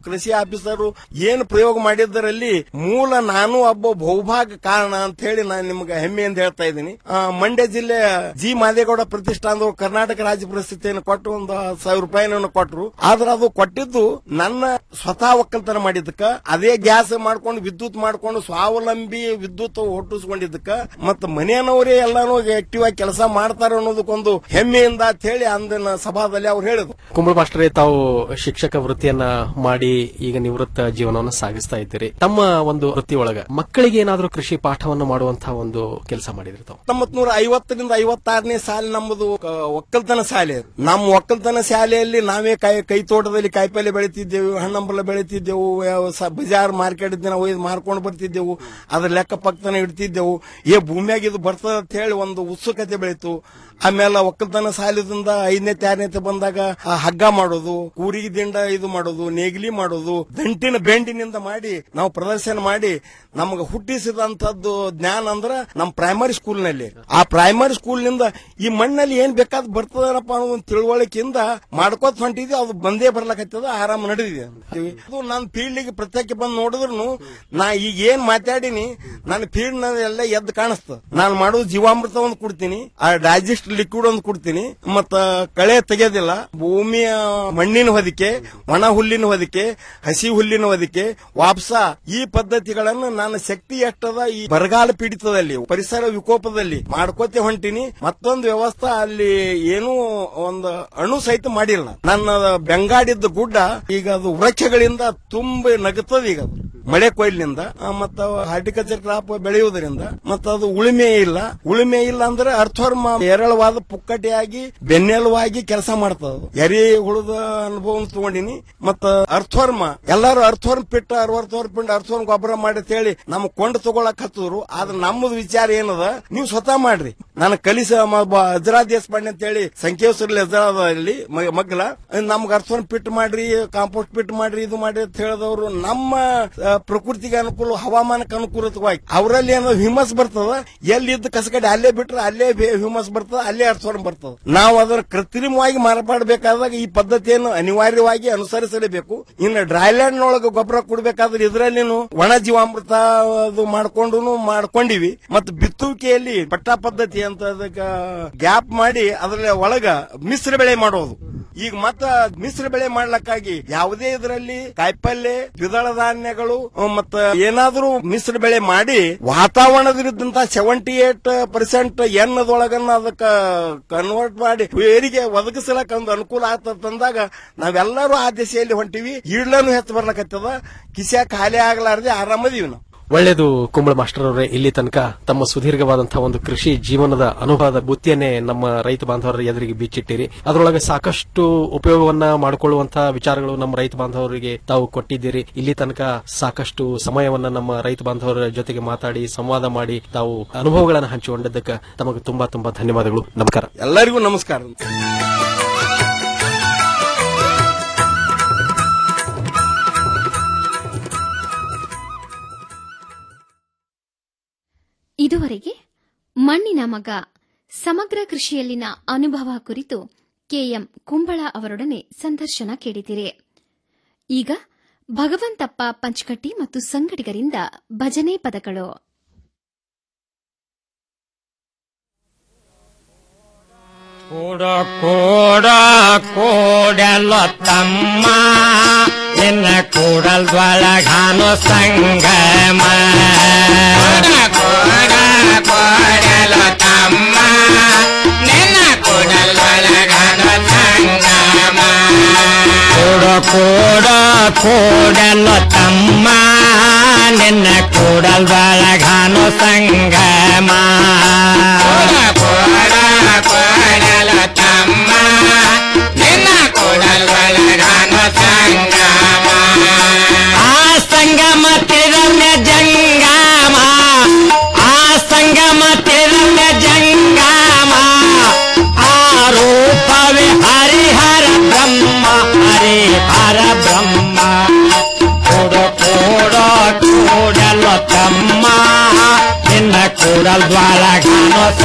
ಆಫೀಸರು ಏನು ಪ್ರಯೋಗ ಮಾಡಿದ್ದರಲ್ಲಿ ಮೂಲ ನಾನು ಒಬ್ಬ ಬಹುಭಾಗ ಕಾರಣ ಅಂತ ಹೇಳಿ ನಾನು ನಿಮ್ಗೆ ಹೆಮ್ಮೆಯಿಂದ ಹೇಳ್ತಾ ಇದ್ದೀನಿ ಆ, ಮಂಡ್ಯ ಜಿಲ್ಲೆ ಜಿ ಮಾದೇಗೌಡ ಪ್ರತಿಷ್ಠಾನದವರು ಕರ್ನಾಟಕ ರಾಜ್ಯ ಪ್ರಶಸ್ತಿಯನ್ನು ಕೊಟ್ಟು ಒಂದು ಹತ್ತು ಸಾವಿರ ರೂಪಾಯಿನ ಕೊಟ್ಟರು ಆದ್ರೆ ಅದು ಕೊಟ್ಟಿದ್ದು ನನ್ನ ಸ್ವತಃ ಒಕ್ಕಲ್ತನ ಮಾಡಿದ್ದಕ್ಕ ಅದೇ ಗ್ಯಾಸ್ ಮಾಡ್ಕೊಂಡು ವಿದ್ಯುತ್ ಮಾಡ್ಕೊಂಡು ಸ್ವಾವಲಂಬಿ ವಿದ್ಯುತ್ ಹುಟ್ಟಿಸ್ಕೊಂಡಿದ್ದಕ್ಕ ಮತ್ತ ಮನೆಯನವರೇ ಎಲ್ಲಾನು ಆಕ್ಟಿವ್ ಆಗಿ ಕೆಲಸ ಮಾಡ್ತಾರೆ ಅನ್ನೋದಕ್ಕೊಂದು ಹೆಮ್ಮೆಯಿಂದ ಅಂತ ಹೇಳಿ ಅಂದಿನ ಸಭಾದಲ್ಲಿ ಅವ್ರು ಹೇಳಿದ್ರು ಕುಂಬಳ ಮಾಸ್ಟರೇ ತಾವು ಶಿಕ್ಷಕ ವೃತ್ತಿಯನ್ನ ಮಾಡಿ ಈಗ ನಿವೃತ್ತ ಜೀವನವನ್ನು ಸಾಗಿಸ್ತಾ ಇದ್ದೀರಿ ತಮ್ಮ ಒಂದು ವೃತ್ತಿ ಒಳಗ ಮಕ್ಕಳಿಗೆ ಏನಾದರೂ ಕೃಷಿ ಪಾಠವನ್ನು ಮಾಡುವಂತಹ ಒಂದು ಕೆಲಸ ಮಾಡಿದ್ರಿ ತಾವು ಹತ್ತೊಂಬತ್ ನೂರ ಐವತ್ತರಿಂದ ಐವತ್ತಾರನೇ ಸಾಲ ನಮ್ಮದು ಕ- ಒಕ್ಕಲ್ತನ ಶಾಲೆ ಅದು. ನಮ್ಮ ಒಕ್ಕಲ್ತನ ಶಾಲೆಯಲ್ಲಿ ನಾವೇ ಕೈ ಕೈ ತೋಟದಲ್ಲಿ ಕಾಯಿಪಲ್ಲೆ ಬೆಳಿತಿದ್ದೆವು ಹಣ್ಣಂಬಲ ಬೆಳಿತಿದ್ದೆವು ಯಾವ ಸ- ಬಜಾರ್ ಮಾರ್ಕೆಟ್ ದಿನ ಒಯ್ದು ಮಾರ್ಕೊಂಡು ಬರ್ತಿದ್ದೆವು ಅದ್ರ ಲೆಕ್ಕ ಪಕ್ಕನ ಇಡ್ತಿದ್ದೆವು ಏ ಭೂಮಿಯಾಗ ಇದು ಬರ್ತದ ಅಂತ ಹೇಳಿ ಒಂದು ಉತ್ಸುಕತೆ ಬೆಳೀತು ಆಮೇಲೆ ಒಕ್ಕಲ್ತನ ಸಾಲದಿಂದ ಐದನೇ ಆರನೇತೆ ಬಂದಾಗ ಆ ಹಗ್ಗ ಮಾಡೋದು ಕೂರಿಗೆ ದಿಂಡ ಇದು ಮಾಡೋದು ನೇಗಿಲಿ ಮಾಡೋದು ದಂಟಿನ ಬೆಂಡಿನಿಂದ ಮಾಡಿ ನಾವು ಪ್ರದರ್ಶನ ಮಾಡಿ ನಮಗೆ ಹುಟ್ಟಿಸಿದಂತದ್ದು ಜ್ಞಾನ ಅಂದ್ರ ನಮ್ಮ ಪ್ರೈಮರಿ ಸ್ಕೂಲ್ನಲ್ಲಿ ಆ ಪ್ರೈಮರಿ ಸ್ಕೂಲ್ನಿಂದ ಈ ಮಣ್ಣಲ್ಲಿ ಏನ್ ಬೇಕಾದ್ ಬರ್ತದಪ್ಪ ಅನ್ನೋ ಒಂದು ತಿಳುವಳಿಕೆಯಿಂದ ಮಾಡ್ಕೋತ ಹೊಂಟಿದ್ವಿ ಅದು ಬಂದೇ ಬರ್ಲಕತ್ತದ ಆರಾಮ ನಡೆದಿದೆ ಅದು ನನ್ನ ಫೀಲ್ಡ್ಗೆ ಪ್ರತ್ಯೇಕ ಬಂದು ನೋಡಿದ್ರು ನಾ ಈಗ ಏನ್ ಮಾತಾಡಿನಿ ನನ್ನ ಫೀಲ್ಡ್ ಎಲ್ಲ ಎದ್ದು ಕಾಣಿಸ್ತ ನಾನು ಮಾಡೋದು ಜೀವಾಮೃತ ಒಂದು ಕೊಡ್ತೀನಿ ಆ ಡೈಜೆಸ್ಟ್ ಲಿಕ್ವಿಡ್ ಒಂದು ಕೊಡ್ತೀನಿ ಮತ್ತ ಕಳೆ ತೆಗೆಯೋದಿಲ್ಲ ಭೂಮಿಯ ಮಣ್ಣಿನ ಹೊದಿಕೆ ಒಣ ಹುಲ್ಲಿನ ಹೊದಿಕೆ ಹಸಿ ಹುಲ್ಲಿನ ಹೊದಿಕೆ ವಾಪಸ ಈ ಪದ್ಧತಿಗಳನ್ನು ನಾನು ಶಕ್ತಿ ಎಷ್ಟದ ಈ ಬರಗಾಲ ಪೀಡಿತದಲ್ಲಿ ಪರಿಸರ ವಿಕೋಪದಲ್ಲಿ ಮಾಡ್ಕೋತೆ ಹೊಂಟಿನಿ ಮತ್ತೊಂದು ವ್ಯವಸ್ಥೆ ಅಲ್ಲಿ ಏನೂ ಒಂದು ಅಣು ಸಹಿತ ಮಾಡಿಲ್ಲ ನನ್ನ ಬೆಂಗಾಡಿದ್ದ ಗುಡ್ಡ ಈಗ ಅದು ವೃಕ್ಷಗಳಿಂದ ತುಂಬ ನಗುತ್ತದೆ ಈಗ ಅದು ಮಳೆ ಕೊಯ್ಲಿನಿಂದ ಮತ್ತ ಹಾರ್ಟಿಕಲ್ಚರ್ ಕ್ರಾಪ್ ಬೆಳೆಯುವುದರಿಂದ ಮತ್ತ ಅದು ಉಳುಮೆ ಇಲ್ಲ ಉಳುಮೆ ಇಲ್ಲ ಅಂದ್ರೆ ಅರ್ಥವರ್ಮ ಎರಳವಾದ ಪುಕ್ಕಟೆಯಾಗಿ ಬೆನ್ನೆಲುವಾಗಿ ಕೆಲಸ ಮಾಡ್ತದ ಅದು. ಎರೆ ಹುಳದ ಅನುಭವ ತಗೊಂಡಿನಿ ಮತ್ತ ಅರ್ಥವರ್ಮ ಎಲ್ಲಾರು ಅರ್ಥವರ್ಮ ಪಿಟ್ಟ ಅರವತ್ತವರ್ ಪಿಂಡ್ ಅರ್ಥವರ್ಮ ಗೊಬ್ಬರ ಮಾಡಿ ಅಂತ ಹೇಳಿ ನಮ್ ಕೊಂಡು ತಗೊಳಕ್ ಹತ್ತಿದ್ರು ಆದ್ರೆ ನಮ್ಮದು ವಿಚಾರ ಏನದ ನೀವು ಸ್ವತಃ ಮಾಡ್ರಿ ನಾನು ಕಲಿಸ ಅಜ್ರಾ ದೇಶಪಾಂಡೆ ಅಂತ ಹೇಳಿ ಸಂಖ್ಯೇಶ್ವರಲ್ಲಿ ಅಜ್ರಾದಲ್ಲಿ ಮಗ್ಲ ನಮ್ಗೆ ಅರ್ಥವರ್ಮ ಪಿಟ್ ಮಾಡ್ರಿ ಕಾಂಪೋಸ್ಟ್ ಪಿಟ್ ಮಾಡ್ರಿ ಇದು ಮಾಡ್ರಿ ಅಂತ ಹೇಳಿದವರು ನಮ್ಮ ಆ, ಪ್ರಕೃತಿಗೆ ಅನುಕೂಲ ಹವಾಮಾನಕ್ಕೆ ಅನುಕೂಲತವಾಗಿ ಅವರಲ್ಲಿ ಏನೋ ಹ್ಯೂಮಸ್ ಬರ್ತದ ಎಲ್ಲಿದ್ದ ಕಸಗಡೆ ಅಲ್ಲೇ ಬಿಟ್ರೆ ಅಲ್ಲೇ ಹ್ಯೂಮಸ್ ಬರ್ತದ ಅಲ್ಲೇ ಅರ್ಥವರ್ಮ ಬರ್ತದ ನಾವು ಅದನ್ನ ಕೃತ್ರಿಮವಾಗಿ ಮಾರ್ಪಾಡಬೇಕಾದಾಗ ಈ ಪದ್ಧತಿಯನ್ನು ಅನಿವಾರ್ಯವಾಗಿ ಅನುಸರಿಸಲೇಬೇಕು ಇನ್ನು ಡ್ರೈಲ್ಯಾಂಡ್ ನೊಳಗೆ ಗೊಬ್ಬರ ಕೊಡ್ಬೇಕಾದ್ರೆ ಇದರಲ್ಲಿನು ಒಣ ಜೀವಾಮೃತ ಅದು ಮಾಡ್ಕೊಂಡು ಮಾಡ್ಕೊಂಡಿವಿ ಮತ್ತು ಬಿತ್ತುವಿಕೆಯಲ್ಲಿ ಪಟ್ಟ ಪದ್ಧತಿ ಅಂತ ಅದಕ್ಕೆ ಗ್ಯಾಪ್ ಮಾಡಿ ಅದರ ಒಳಗ ಮಿಶ್ರ ಬೆಳೆ ಮಾಡೋದು ಈಗ ಮತ್ತ ಮಿಶ್ರ ಬೆಳೆ ಮಾಡ್ಲಕ್ಕಾಗಿ ಯಾವುದೇ ಇದರಲ್ಲಿ ಕಾಯಿಪಲ್ಲೆ ದ್ವಿದಳ ಧಾನ್ಯಗಳು ಮತ್ತ ಏನಾದ್ರೂ ಮಿಶ್ರ ಬೆಳೆ ಮಾಡಿ ವಾತಾವರಣದಿದ್ದಂತ ಸೆವೆಂಟಿ ಏಟ್ ಪರ್ಸೆಂಟ್ ಎನ್ನದೊಳಗನ್ನ ಅದಕ್ಕ ಕನ್ವರ್ಟ್ ಮಾಡಿ ಏರಿಗೆ ಒದಗಿಸಲಕ್ಕ ಒಂದು ಅನುಕೂಲ ಆಗ್ತದಂದಾಗ ನಾವೆಲ್ಲರೂ ಆ ದಿಶೆಯಲ್ಲಿ ಹೊಂಟಿವಿ ಇಡ್ಲನು ಹೆಚ್ಚು ಬರ್ಲಕತ್ತದ ಕಿಸ್ಯಾ ಖಾಲಿ ಆಗ್ಲಾರ್ದೆ ಆರಾಮದೀವಿ ನಾವು ಒಳ್ಳೆಯದು ಕುಂಬಳ ಮಾಸ್ಟರ್ ಅವರೇ ಇಲ್ಲಿ ತನಕ ತಮ್ಮ ಸುದೀರ್ಘವಾದಂತಹ ಒಂದು ಕೃಷಿ ಜೀವನದ ಅನುಭವದ ಬುತ್ತಿಯನ್ನೇ ನಮ್ಮ ರೈತ ಬಾಂಧವರ ಎದುರಿಗೆ ಬಿಚ್ಚಿಟ್ಟಿರಿ ಅದರೊಳಗೆ ಸಾಕಷ್ಟು ಉಪಯೋಗವನ್ನ ಮಾಡಿಕೊಳ್ಳುವಂತಹ ವಿಚಾರಗಳು ನಮ್ಮ ರೈತ ಬಾಂಧವರಿಗೆ ತಾವು ಕೊಟ್ಟಿದ್ದೀರಿ ಇಲ್ಲಿ ತನಕ ಸಾಕಷ್ಟು ಸಮಯವನ್ನ ನಮ್ಮ ರೈತ ಬಾಂಧವರ ಜೊತೆಗೆ ಮಾತಾಡಿ ಸಂವಾದ ಮಾಡಿ ತಾವು ಅನುಭವಗಳನ್ನು ಹಂಚಿಕೊಂಡಿದ್ದಕ್ಕೆ ತಮಗೆ ತುಂಬಾ ತುಂಬಾ ಧನ್ಯವಾದಗಳು ನಮಸ್ಕಾರ ಎಲ್ಲರಿಗೂ ನಮಸ್ಕಾರ ಇದುವರೆಗೆ ಮಣ್ಣಿನ ಮಗ ಸಮಗ್ರ ಕೃಷಿಯಲ್ಲಿನ ಅನುಭವ ಕುರಿತು ಕೆಎಂ ಕುಂಬಳ ಅವರೊಡನೆ ಸಂದರ್ಶನ ಕೇಳಿದಿರಿ ಈಗ ಭಗವಂತಪ್ಪ ಪಂಚಕಟ್ಟಿ ಮತ್ತು ಸಂಗಡಿಗರಿಂದ ಭಜನೆ ಪದಗಳು ಕೂಡ ಕೂಡ ಕೂಡಲ ತಮ್ಮ ನಿನ್ನ ಕೂಡಲ್ದೊಳಗಾನು ಸಂಗಮ ಕೂಡ ಕೂಡಲ ತಮ್ಮ ನಿನ್ನ ಕೂಡಲ್ದೊಳಗಾನು ಸಂಗಮ ಕೂಡ ಕೂಡ ಕೂಡಲ ತಮ್ಮ ನಿನ್ನ ಕೂಡಲ್ದೊಳಗಾನು ಸಂಗಮ ಕೂಡ ಕೂಡ ಕೂಡಲ ತಮ್ಮ ನಿನ್ನ ಕೂಡಲ್ದೊಳಗಾನು ಸಂಗಮ ಆ ಸಂಗಮ ತಿರಮ್ಯ ಜಂಗಮ ಆ ಸಂಗಮ ತಿರಮ್ಯ ಜಂಗಮ ಆ ರೂಪವೇ ಹರಿಹರ ಬ್ರಹ್ಮ ಹರಿಹರ ಬ್ರಹ್ಮ ಕೂಡ ಕೂಡ ಕೂಡಲ ತಮ್ಮ ನಿನ್ನ ಕೂಡಲ್ ದ್ವಾರ ಗಾನೋ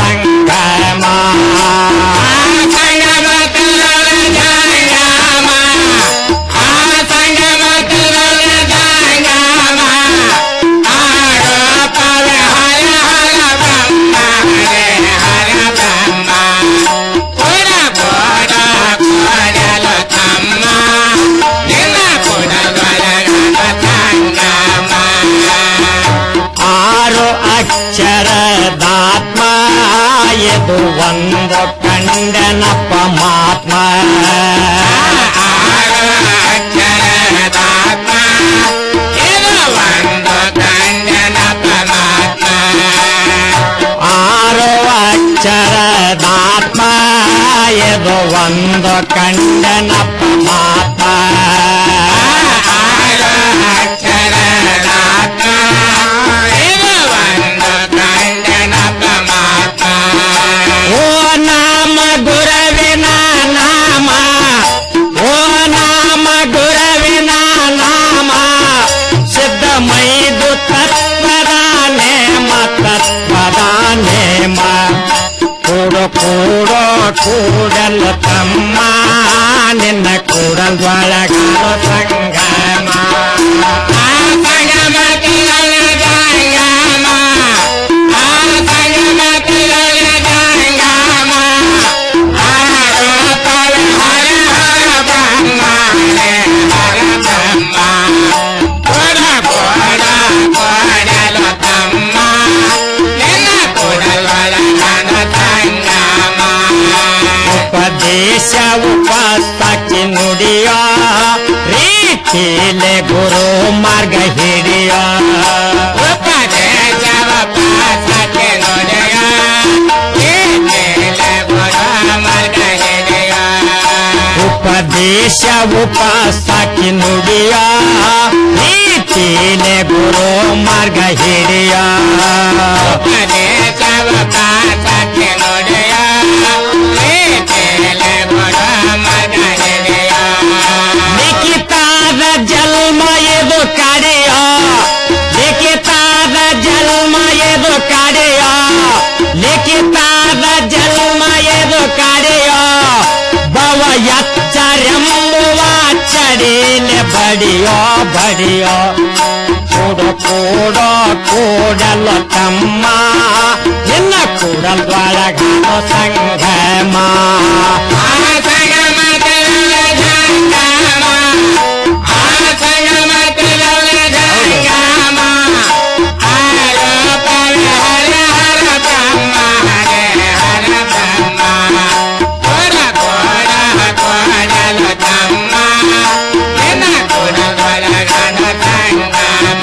ಒಂದು ಕಂಡನಪ್ಪ ಮಾತ ಆರು ಅಕ್ಷರನಾಥ ಇದು ಒಂದು ಕಂಡನಪ್ಪ ಮಾತ ಓ ನಾಮ ಗುರವಿನ ನಾಮ ಓ ನಾಮ ಗುರವಿನ ನಾಮ ಸಿದ್ಧ ಮೈದು ತತ್ವದ ನೇಮ ತತ್ವದ ನೇಮ ಕೂಡು ಕೂಡೋ ಕೂಡಲು ತಮ್ಮ ನಿನ್ನ ಕೂಡಲ್ ಒಳಗಾಲ ಸಂಗಮ ಆ ಸಂಗಮ ಕಿರಣ ಜಂಗಮ ಆ ಸಂಗಮ ಕಿರಣ ಜಂಗಮ ಆರೋ ಪರ ಹರ ಹರ ಬ್ರಹ್ಮ ಹರ ಬ್ರಹ್ಮ ಕೊಡ ಕೊಡ ಕೊಡಲು ತಮ್ಮ ನಿನ್ನ ಕೊಡಲೊಳಗನ ಸಂಗಮ ಉಪದೇಶ ಉಪಸ್ಥಾಕಿ ನುಡಿಯ ರೀತಿಲೆ ಗುರು ಮಾರ್ಗ ಹಿಡಿಯ ಉಪದೇಶ ಉಪಸ್ಥಾಕಿ ನುಡಿಯ ರೀತಿಲೆ ಗುರು ಮಾರ್ಗ ಹಿಡಿಯ ಉಪದೇಶ ಉಪಸ್ಥಾಕಿ ನುಡಿಯ ರೀತಿಲೆ ಗುರು ಮಾರ್ಗ ಹಿಡಿಯ ಉಪದೇಶ ಉಪಸ್ಥಾಕಿ ನುಡಿಯ ರೀತಿಲೆ ಗುರು ಮಾರ್ಗ ಹಿಡಿಯ ಲಿಖಿತಾದ ಜನ್ಮ ಇದು ಕಡೆಯ ಲಿಖಿತಾದ ಜನ್ಮ ಇದು ಕಡೆಯ ಲಿಖಿತಾದ ಜನ್ಮ ಇದು ಕಡೆಯ ಭವ ಎಚ್ಚರೆಂಬುವ ಚಡಿಲೆ ಬಡಿಯೋ ಬಡಿಯೋ ಕೂಡು ಕೂಡೋ ಕೂಡಲು ತಮ್ಮ ನಿನ್ನ ಕೂಡಲ್ಗೊಳಗೋ ಸಂಗಮ ಆ ಸಂಗಮ ಜಂಗಮ ಆ ಸಂಗಮ ಜಂಗಮ ಆರೋ ಪರ ಹರ ಹರ ಬ್ರಹ್ಮ ಹರ ಹರ ಬ್ರಹ್ಮ ಕೊಡ ಕೊಡ ಕೊಡಲು ತಮ್ಮ ನಿನ್ನ ಕೊಡಲೊಳಗನ ಸಂಗಮ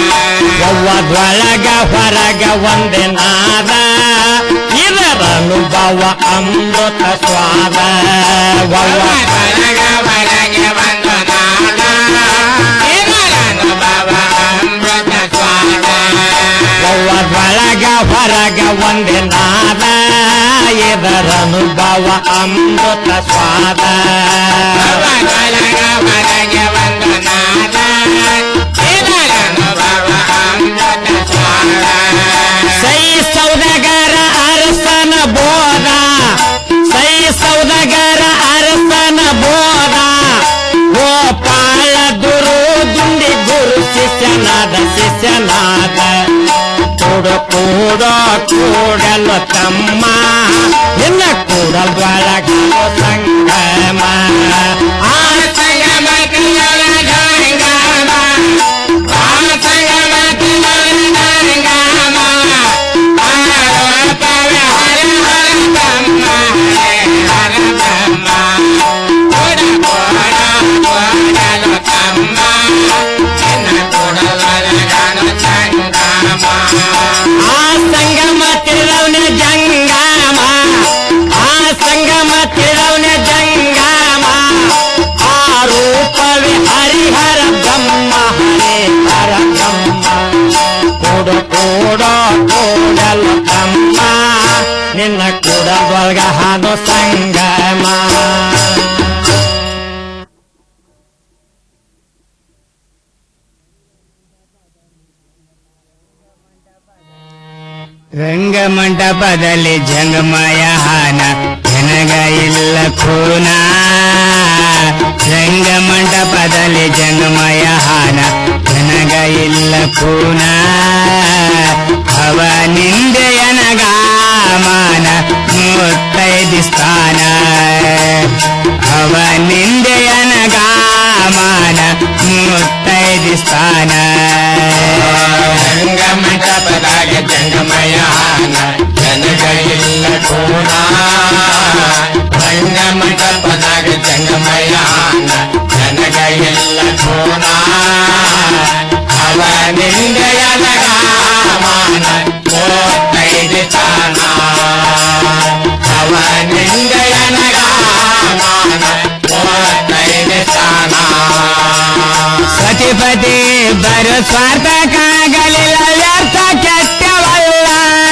ಒಳಗ ಹೊರಗ ಒಂದೇ ನಾದ ಇದರ ಅನುಭವ ಅಮೃತ ಸ್ವಾದ ಒಳಗ ಹೊರಗೆ ಒಂದು ನಾದ ಇದರ ಅನುಭವ ಅಮೃತ ಸ್ವಾದ ಒಳಗ ಹೊರಗ ಒಂದೇ ನಾದ ಇದರ ಅನುಭವ ಅಮೃತ ಸ್ವಾದ ಒಳಗ ಹೊರಗೆ ಒಂದು ನಾದ ಇದರ ಅನುಭವ ಅಮೃತ ಸ್ವಾದ ಸೈ ಸೌದಗರ ಅರಸನ ಬೋಧ ಸೈ ಸೌದಗರ ಅರಸನ ಬೋಧ ಗೋಪಾಳ ಗುರು ದುಂಡಿ ಗುರು ಶಿಷ್ಯನಾದ ಶಿಷ್ಯನಾದ ಕೂಡು ಕೂಡೋ ಕೂಡಲು ತಮ್ಮ ನಿನ್ನ ಕೂಡಲ್ಗೊಳಗೋ ಸಂಗಮ ಆ ಸಂಗಮ ಕಿರಣ ಜಂಗಮ ಆ ಸಂಗಮ ಕಿರಣ ಜಂಗಮ ಆರೋ ಪರ ಹರ ಹರ ಬ್ರಹ್ಮ ಹರ ಬ್ರಹ್ಮ ಕೊಡ ಕೊಡ ಕೊಡಲು ತಮ್ಮ ನಿನ್ನ ಕೊಡಲೊಳಗನ ಸಂಗಮ ಆ ಸಂಗಮ ತಿರವನ ಜಂಗಮ ಆ ಸಂಗಮ ತಿರವನ ಜಂಗಮ ಆ ರೂಪವೇ ಹರಿಹರ ಬ್ರಹ್ಮ ಹರೇ ಹರ ಬ್ರಹ್ಮ ಕೂಡು ಕೂಡೋ ಕೂಡಲು ತಮ್ಮ ನಿನ್ನ ಕೂಡಲ್ಗೊಳಗ ಹಾದು ಸಂಗಮ ರಂಗಮಂಟಪದಲ್ಲಿ ಜಂಗಮಯ ಹಾನ ನನಗ ಇಲ್ಲ ಖೂನ ರಂಗಮಂಟಪದಲ್ಲಿ ಜಂಗಮಯ ಹಾನ ನನಗ ಇಲ್ಲ ಖೂನ ಅವನಿಂದೆಯನಗ ಮಾನ ಮುತ್ತೈದಿ ಸ್ಥಾನ ಅವನಿಂದೆಯನಗ ಮಾನ ಮುತ್ತೈದಿ ಸ್ಥಾನ ರಂಗಮಂಟಪದಾಗ ಜಂಗಮಯಾನ ಜನಗ ಇಲ್ಲ ಕೋಣ ರಂಗಮಂಟಪದಾಗ ಜಂಗಮಯಾನ ಜನಗ ಇಲ್ಲ ಕೋಣ ಅವನಿಂದೆಯನಗ ಮಾನ ಮುತ್ತೈದಿ ಸ್ಥಾನ ಅವನಿಂದೆಯನಗ ಬರು ಸ್ವಾರ್ಥಕ್ಕಾಗಲಿಲ್ಲ ವ್ಯರ್ಥ ಕೆಟ್ಟವಲ್ಲ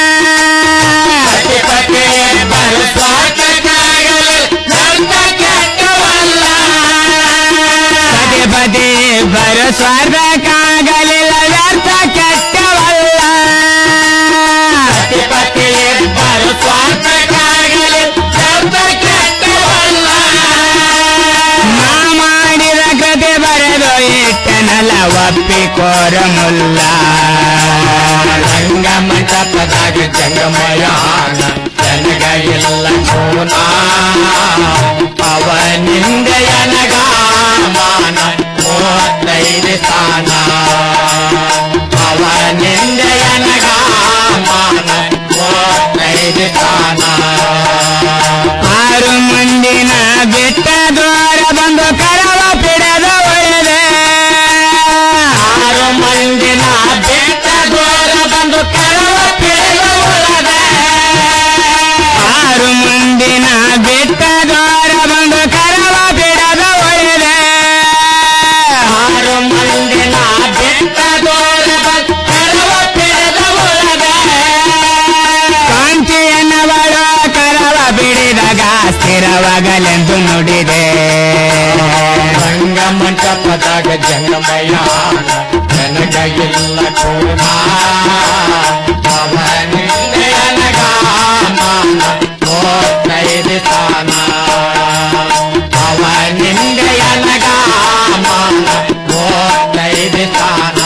ಪತಿ ಪತಿ ಬರು ಸ್ವಾರ್ಥಕ್ಕಾಗಲಿಲ್ಲ ವ್ಯರ್ಥ ಕೆಟ್ಟವಲ್ಲ ಪತಿ ಪತಿ ಬರು ಸ್ವಾರ್ಥಕ್ಕಾಗಲಿಲ್ಲ ವ್ಯರ್ಥ ಕೆಟ್ಟವಲ್ಲ ಪತಿ ಪತಿ ಬರು ಸ್ವಾರ್ಥಕ್ಕಾಗಲಿಲ್ಲ ವ್ಯರ್ಥ ಕೆಟ್ಟವಲ್ಲ ನಾ ಮಾಡಿದ ಕತೆ ಬರೆದು ಇಟ್ಟನಲ್ಲ ಒಪ್ಪಿಕೋರ ಮುಲ್ಲ ರಂಗ ಮಂಟಪದಾಗ ಜಂಗಮಯಾನ ಜನಗ ಎಲ್ಲ ಕೋನ ಅವನಿಂದ ಎನಗ ಮಾನ ಮೂವತ್ತೈದು ಸ್ಥಾನ ಅವನಿಂದ ಎನಗ ಮಾನ ಮೂವತ್ತೈದು ಸ್ಥಾನ ಆರು ಮಂದಿನ ಬಿಟ್ಟ ದ್ವಾರ ಬಂದು ಕರವ ಪಿಡದ ಒಳ್ಳೆದೆ ಆರು ಮಂದಿನ ಬಿಟ್ಟ ದ್ವಾರ ಬಂದು ಕರವ ಪಿಡದ ಒಳ್ಳೆದೆ ಆರು ಮಂದಿನ ಬಿಟ್ಟ ದ್ವಾರ ಬಂದು ಕರವ ಬಿಡದ ಒಳ್ಳೆದೆ ಆರು ಮಂದಿನ ಬಿಟ್ಟ ದ್ವಾರ ಬಂದು ಕರವ ಬಿಡದ ಒಳ್ಳೆದೆ ಕಾಂತಿಯನ್ನವಳು ಕರವ ಬಿಡಿದಾಗ ಸ್ಥಿರವಾಗಲೆಂದು ನುಡಿದೆ ರಂಗ ಮಂಟಪದಾಗ ಜಂಗಮಯ್ಯ ನನಗ ಇಲ್ಲ ಕೋಣ ಅವನಿಂದ ನನಗ ಮಾನ ಮೂವತ್ತೈದು ಸ್ಥಾನ ಅವನಿಂದ ನನಗ ಮಾನ ಮೂವತ್ತೈದು ಸ್ಥಾನ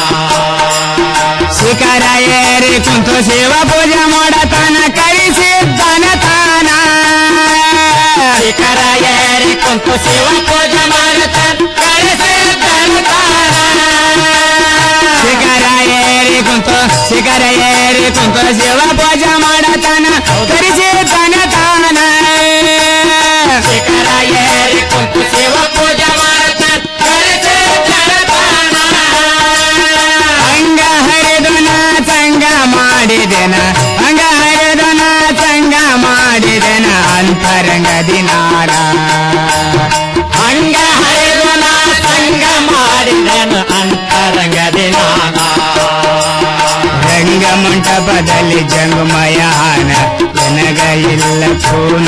ಶಿಖರ ಏರಿ ಕುಂತು ಶಿವ ಪೂಜೆ ಮಾಡತಾನ ಕಳಿಸಿದ್ದಾನ ತಾನ ಶಿಖರ ಏರಿ ಕುಂತು ಶಿವ ಪೂಜೆ ಮಾಡತಾನ ಕಳಿಸಿದ್ದಾನ ತಾನ ಶಿಖರ ಏರಿ ಕುಂತು ಶಿಖರ ಏರಿ ಕುಂತು ಶಿವ ಪೂಜೆ ಮಾಡತಾನ ಕಳಿಸಿದ್ದಾನ ತಾನ ಶಿಖರ ಏರಿ ಕುಂತು ಶಿವ ಪೂಜೆ ಮಾಡತಾನ ಕಳಿಸಿದ್ದಾನ ತಾನ ಅಂಗ ಹರಿದು ನಾ ಸಂಗ ಮಾಡಿದೆನ ಅಂಗ ಹರಿದು ನಾ ಸಂಗ ಮಾಡಿದೆನ ಅಂತರಂಗದಿ ನಾಡ ಅಂಗ ಹರಿದು ನಾ ಸಂಗ ಮಾಡಿದೆನ ಅಂತರಂಗದಿ ನಾಡ ರಂಗ ಮಂಟಪದಲ್ಲಿ ಜಂಗುಮಯಾನ ನನಗ ಇಲ್ಲ ಪೂನ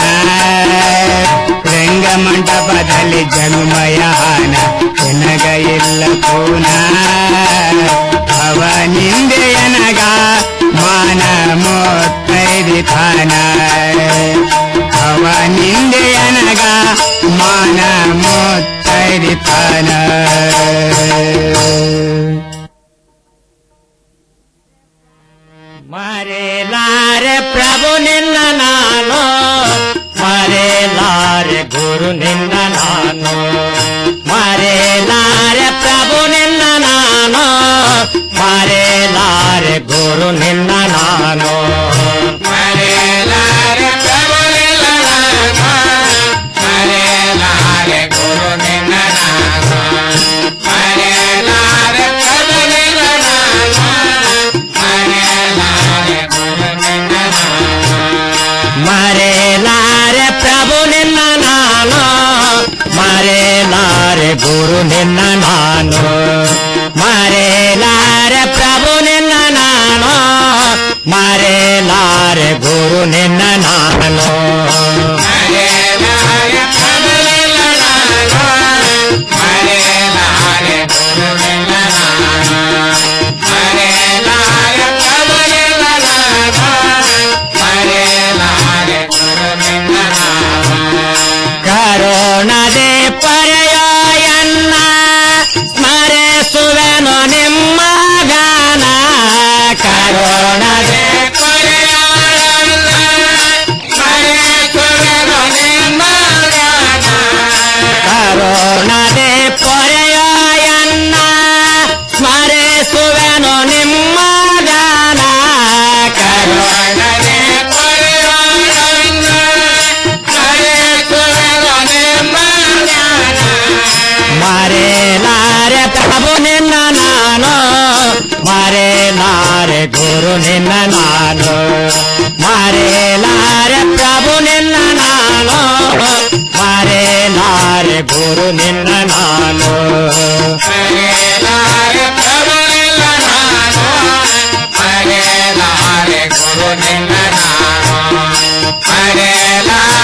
ರಂಗ ಮಂಟಪದಲ್ಲಿ ಜಂಗುಮಯಾನ ನನಗ ಇಲ್ಲ ಪೂನ ಅವನಿಂದೆ ಎನಗ ಮಾನ ಮೂವತ್ತೈದು ಥಾನ ಅವನಿಂದೆ ಎನಗ ಮಾನ ಮೂವತ್ತೈದು ಥಾನ ಮರೆಲಾರೆ ಪ್ರಭು ನಿನ್ನ ನಾನು ಮರೆಲಾರೆ ಗುರು ನಿನ್ನ ನಾನು ಮರೆಲಾರೆ ಪ್ರಭು ನಿನ್ನ ನಾನು ಮರೆಲಾರೆ ಗುರು ನಿನ್ನ ನಾನು ಮರೆಲಾರೆ ಪ್ರಭು ನಿನ್ನ ನಾನು ಮರೆಲಾರೆ ಗುರು ನಿನ್ನ ನಾನು ಮರೆಲಾರೆ ಪ್ರಭು ನಿನ್ನ ನಾನು ಮರೆಲಾರೆ ಪ್ರಭು ನಿನ್ನ ನಾನು ಮರೆಲಾರೆ ಗುರು ನಿನ್ನ ನಾನು ಮರೆಲಾರೆ ಪ್ರಭು ನಿನ್ನ ನಾನು ಮರೆಲಾರೆ ಗುರು ನಿನ್ನ ನಾನು ಮರೆಲಾರೆ ಪ್ರಭು ನಿನ್ನ ನಾನು ಮರೆಲಾರೆ ಗುರು ನಿನ್ನ ನಾನು ಮರೆಲಾರೆ ಪ್ರಭು ನಿನ್ನ ಕರುಣದೆ ಪರೆಯೋಯನ್ನ ಸ್ಮರಿಸುವೆನು ನಿಮ್ಮ ಗಾನ ಕರುಣದೆ ಪರೆಯೋಯನ್ನ ಸ್ಮರಿಸುವೆನು ನಿಮ್ಮ ಗಾನ ಕರುಣದೆ ಪೊರೆಯೋಯನ್ನ ಸ್ಮರಿಸುವೆನು ನಿಮ್ಮ ಗಾನ ಕರುಣದೆ ಪೊರೆಯೋಯನ್ನ ಸ್ಮರಿಸುವೆನು ನಿಮ್ಮ ಗಾನ ಮರೆಲಾರೆ ಪ್ರಭು ನಿನ್ನ ನಾನು ಮರೆಲಾರೆ ಗುರು ನಿನ್ನ ನಾನು ಮರೆಲಾರೆ ಪ್ರಭು ನಿನ್ನ ನಾನು ಮರೆಲಾರೆ ಗುರು ನಿನ್ನ ನಾನು ಮರೆಲಾರೆ ಪ್ರಭು ನಿನ್ನ ಗುರು ನಿನ್ನ ನಾನು ಪಡೆಯಲಾರೆ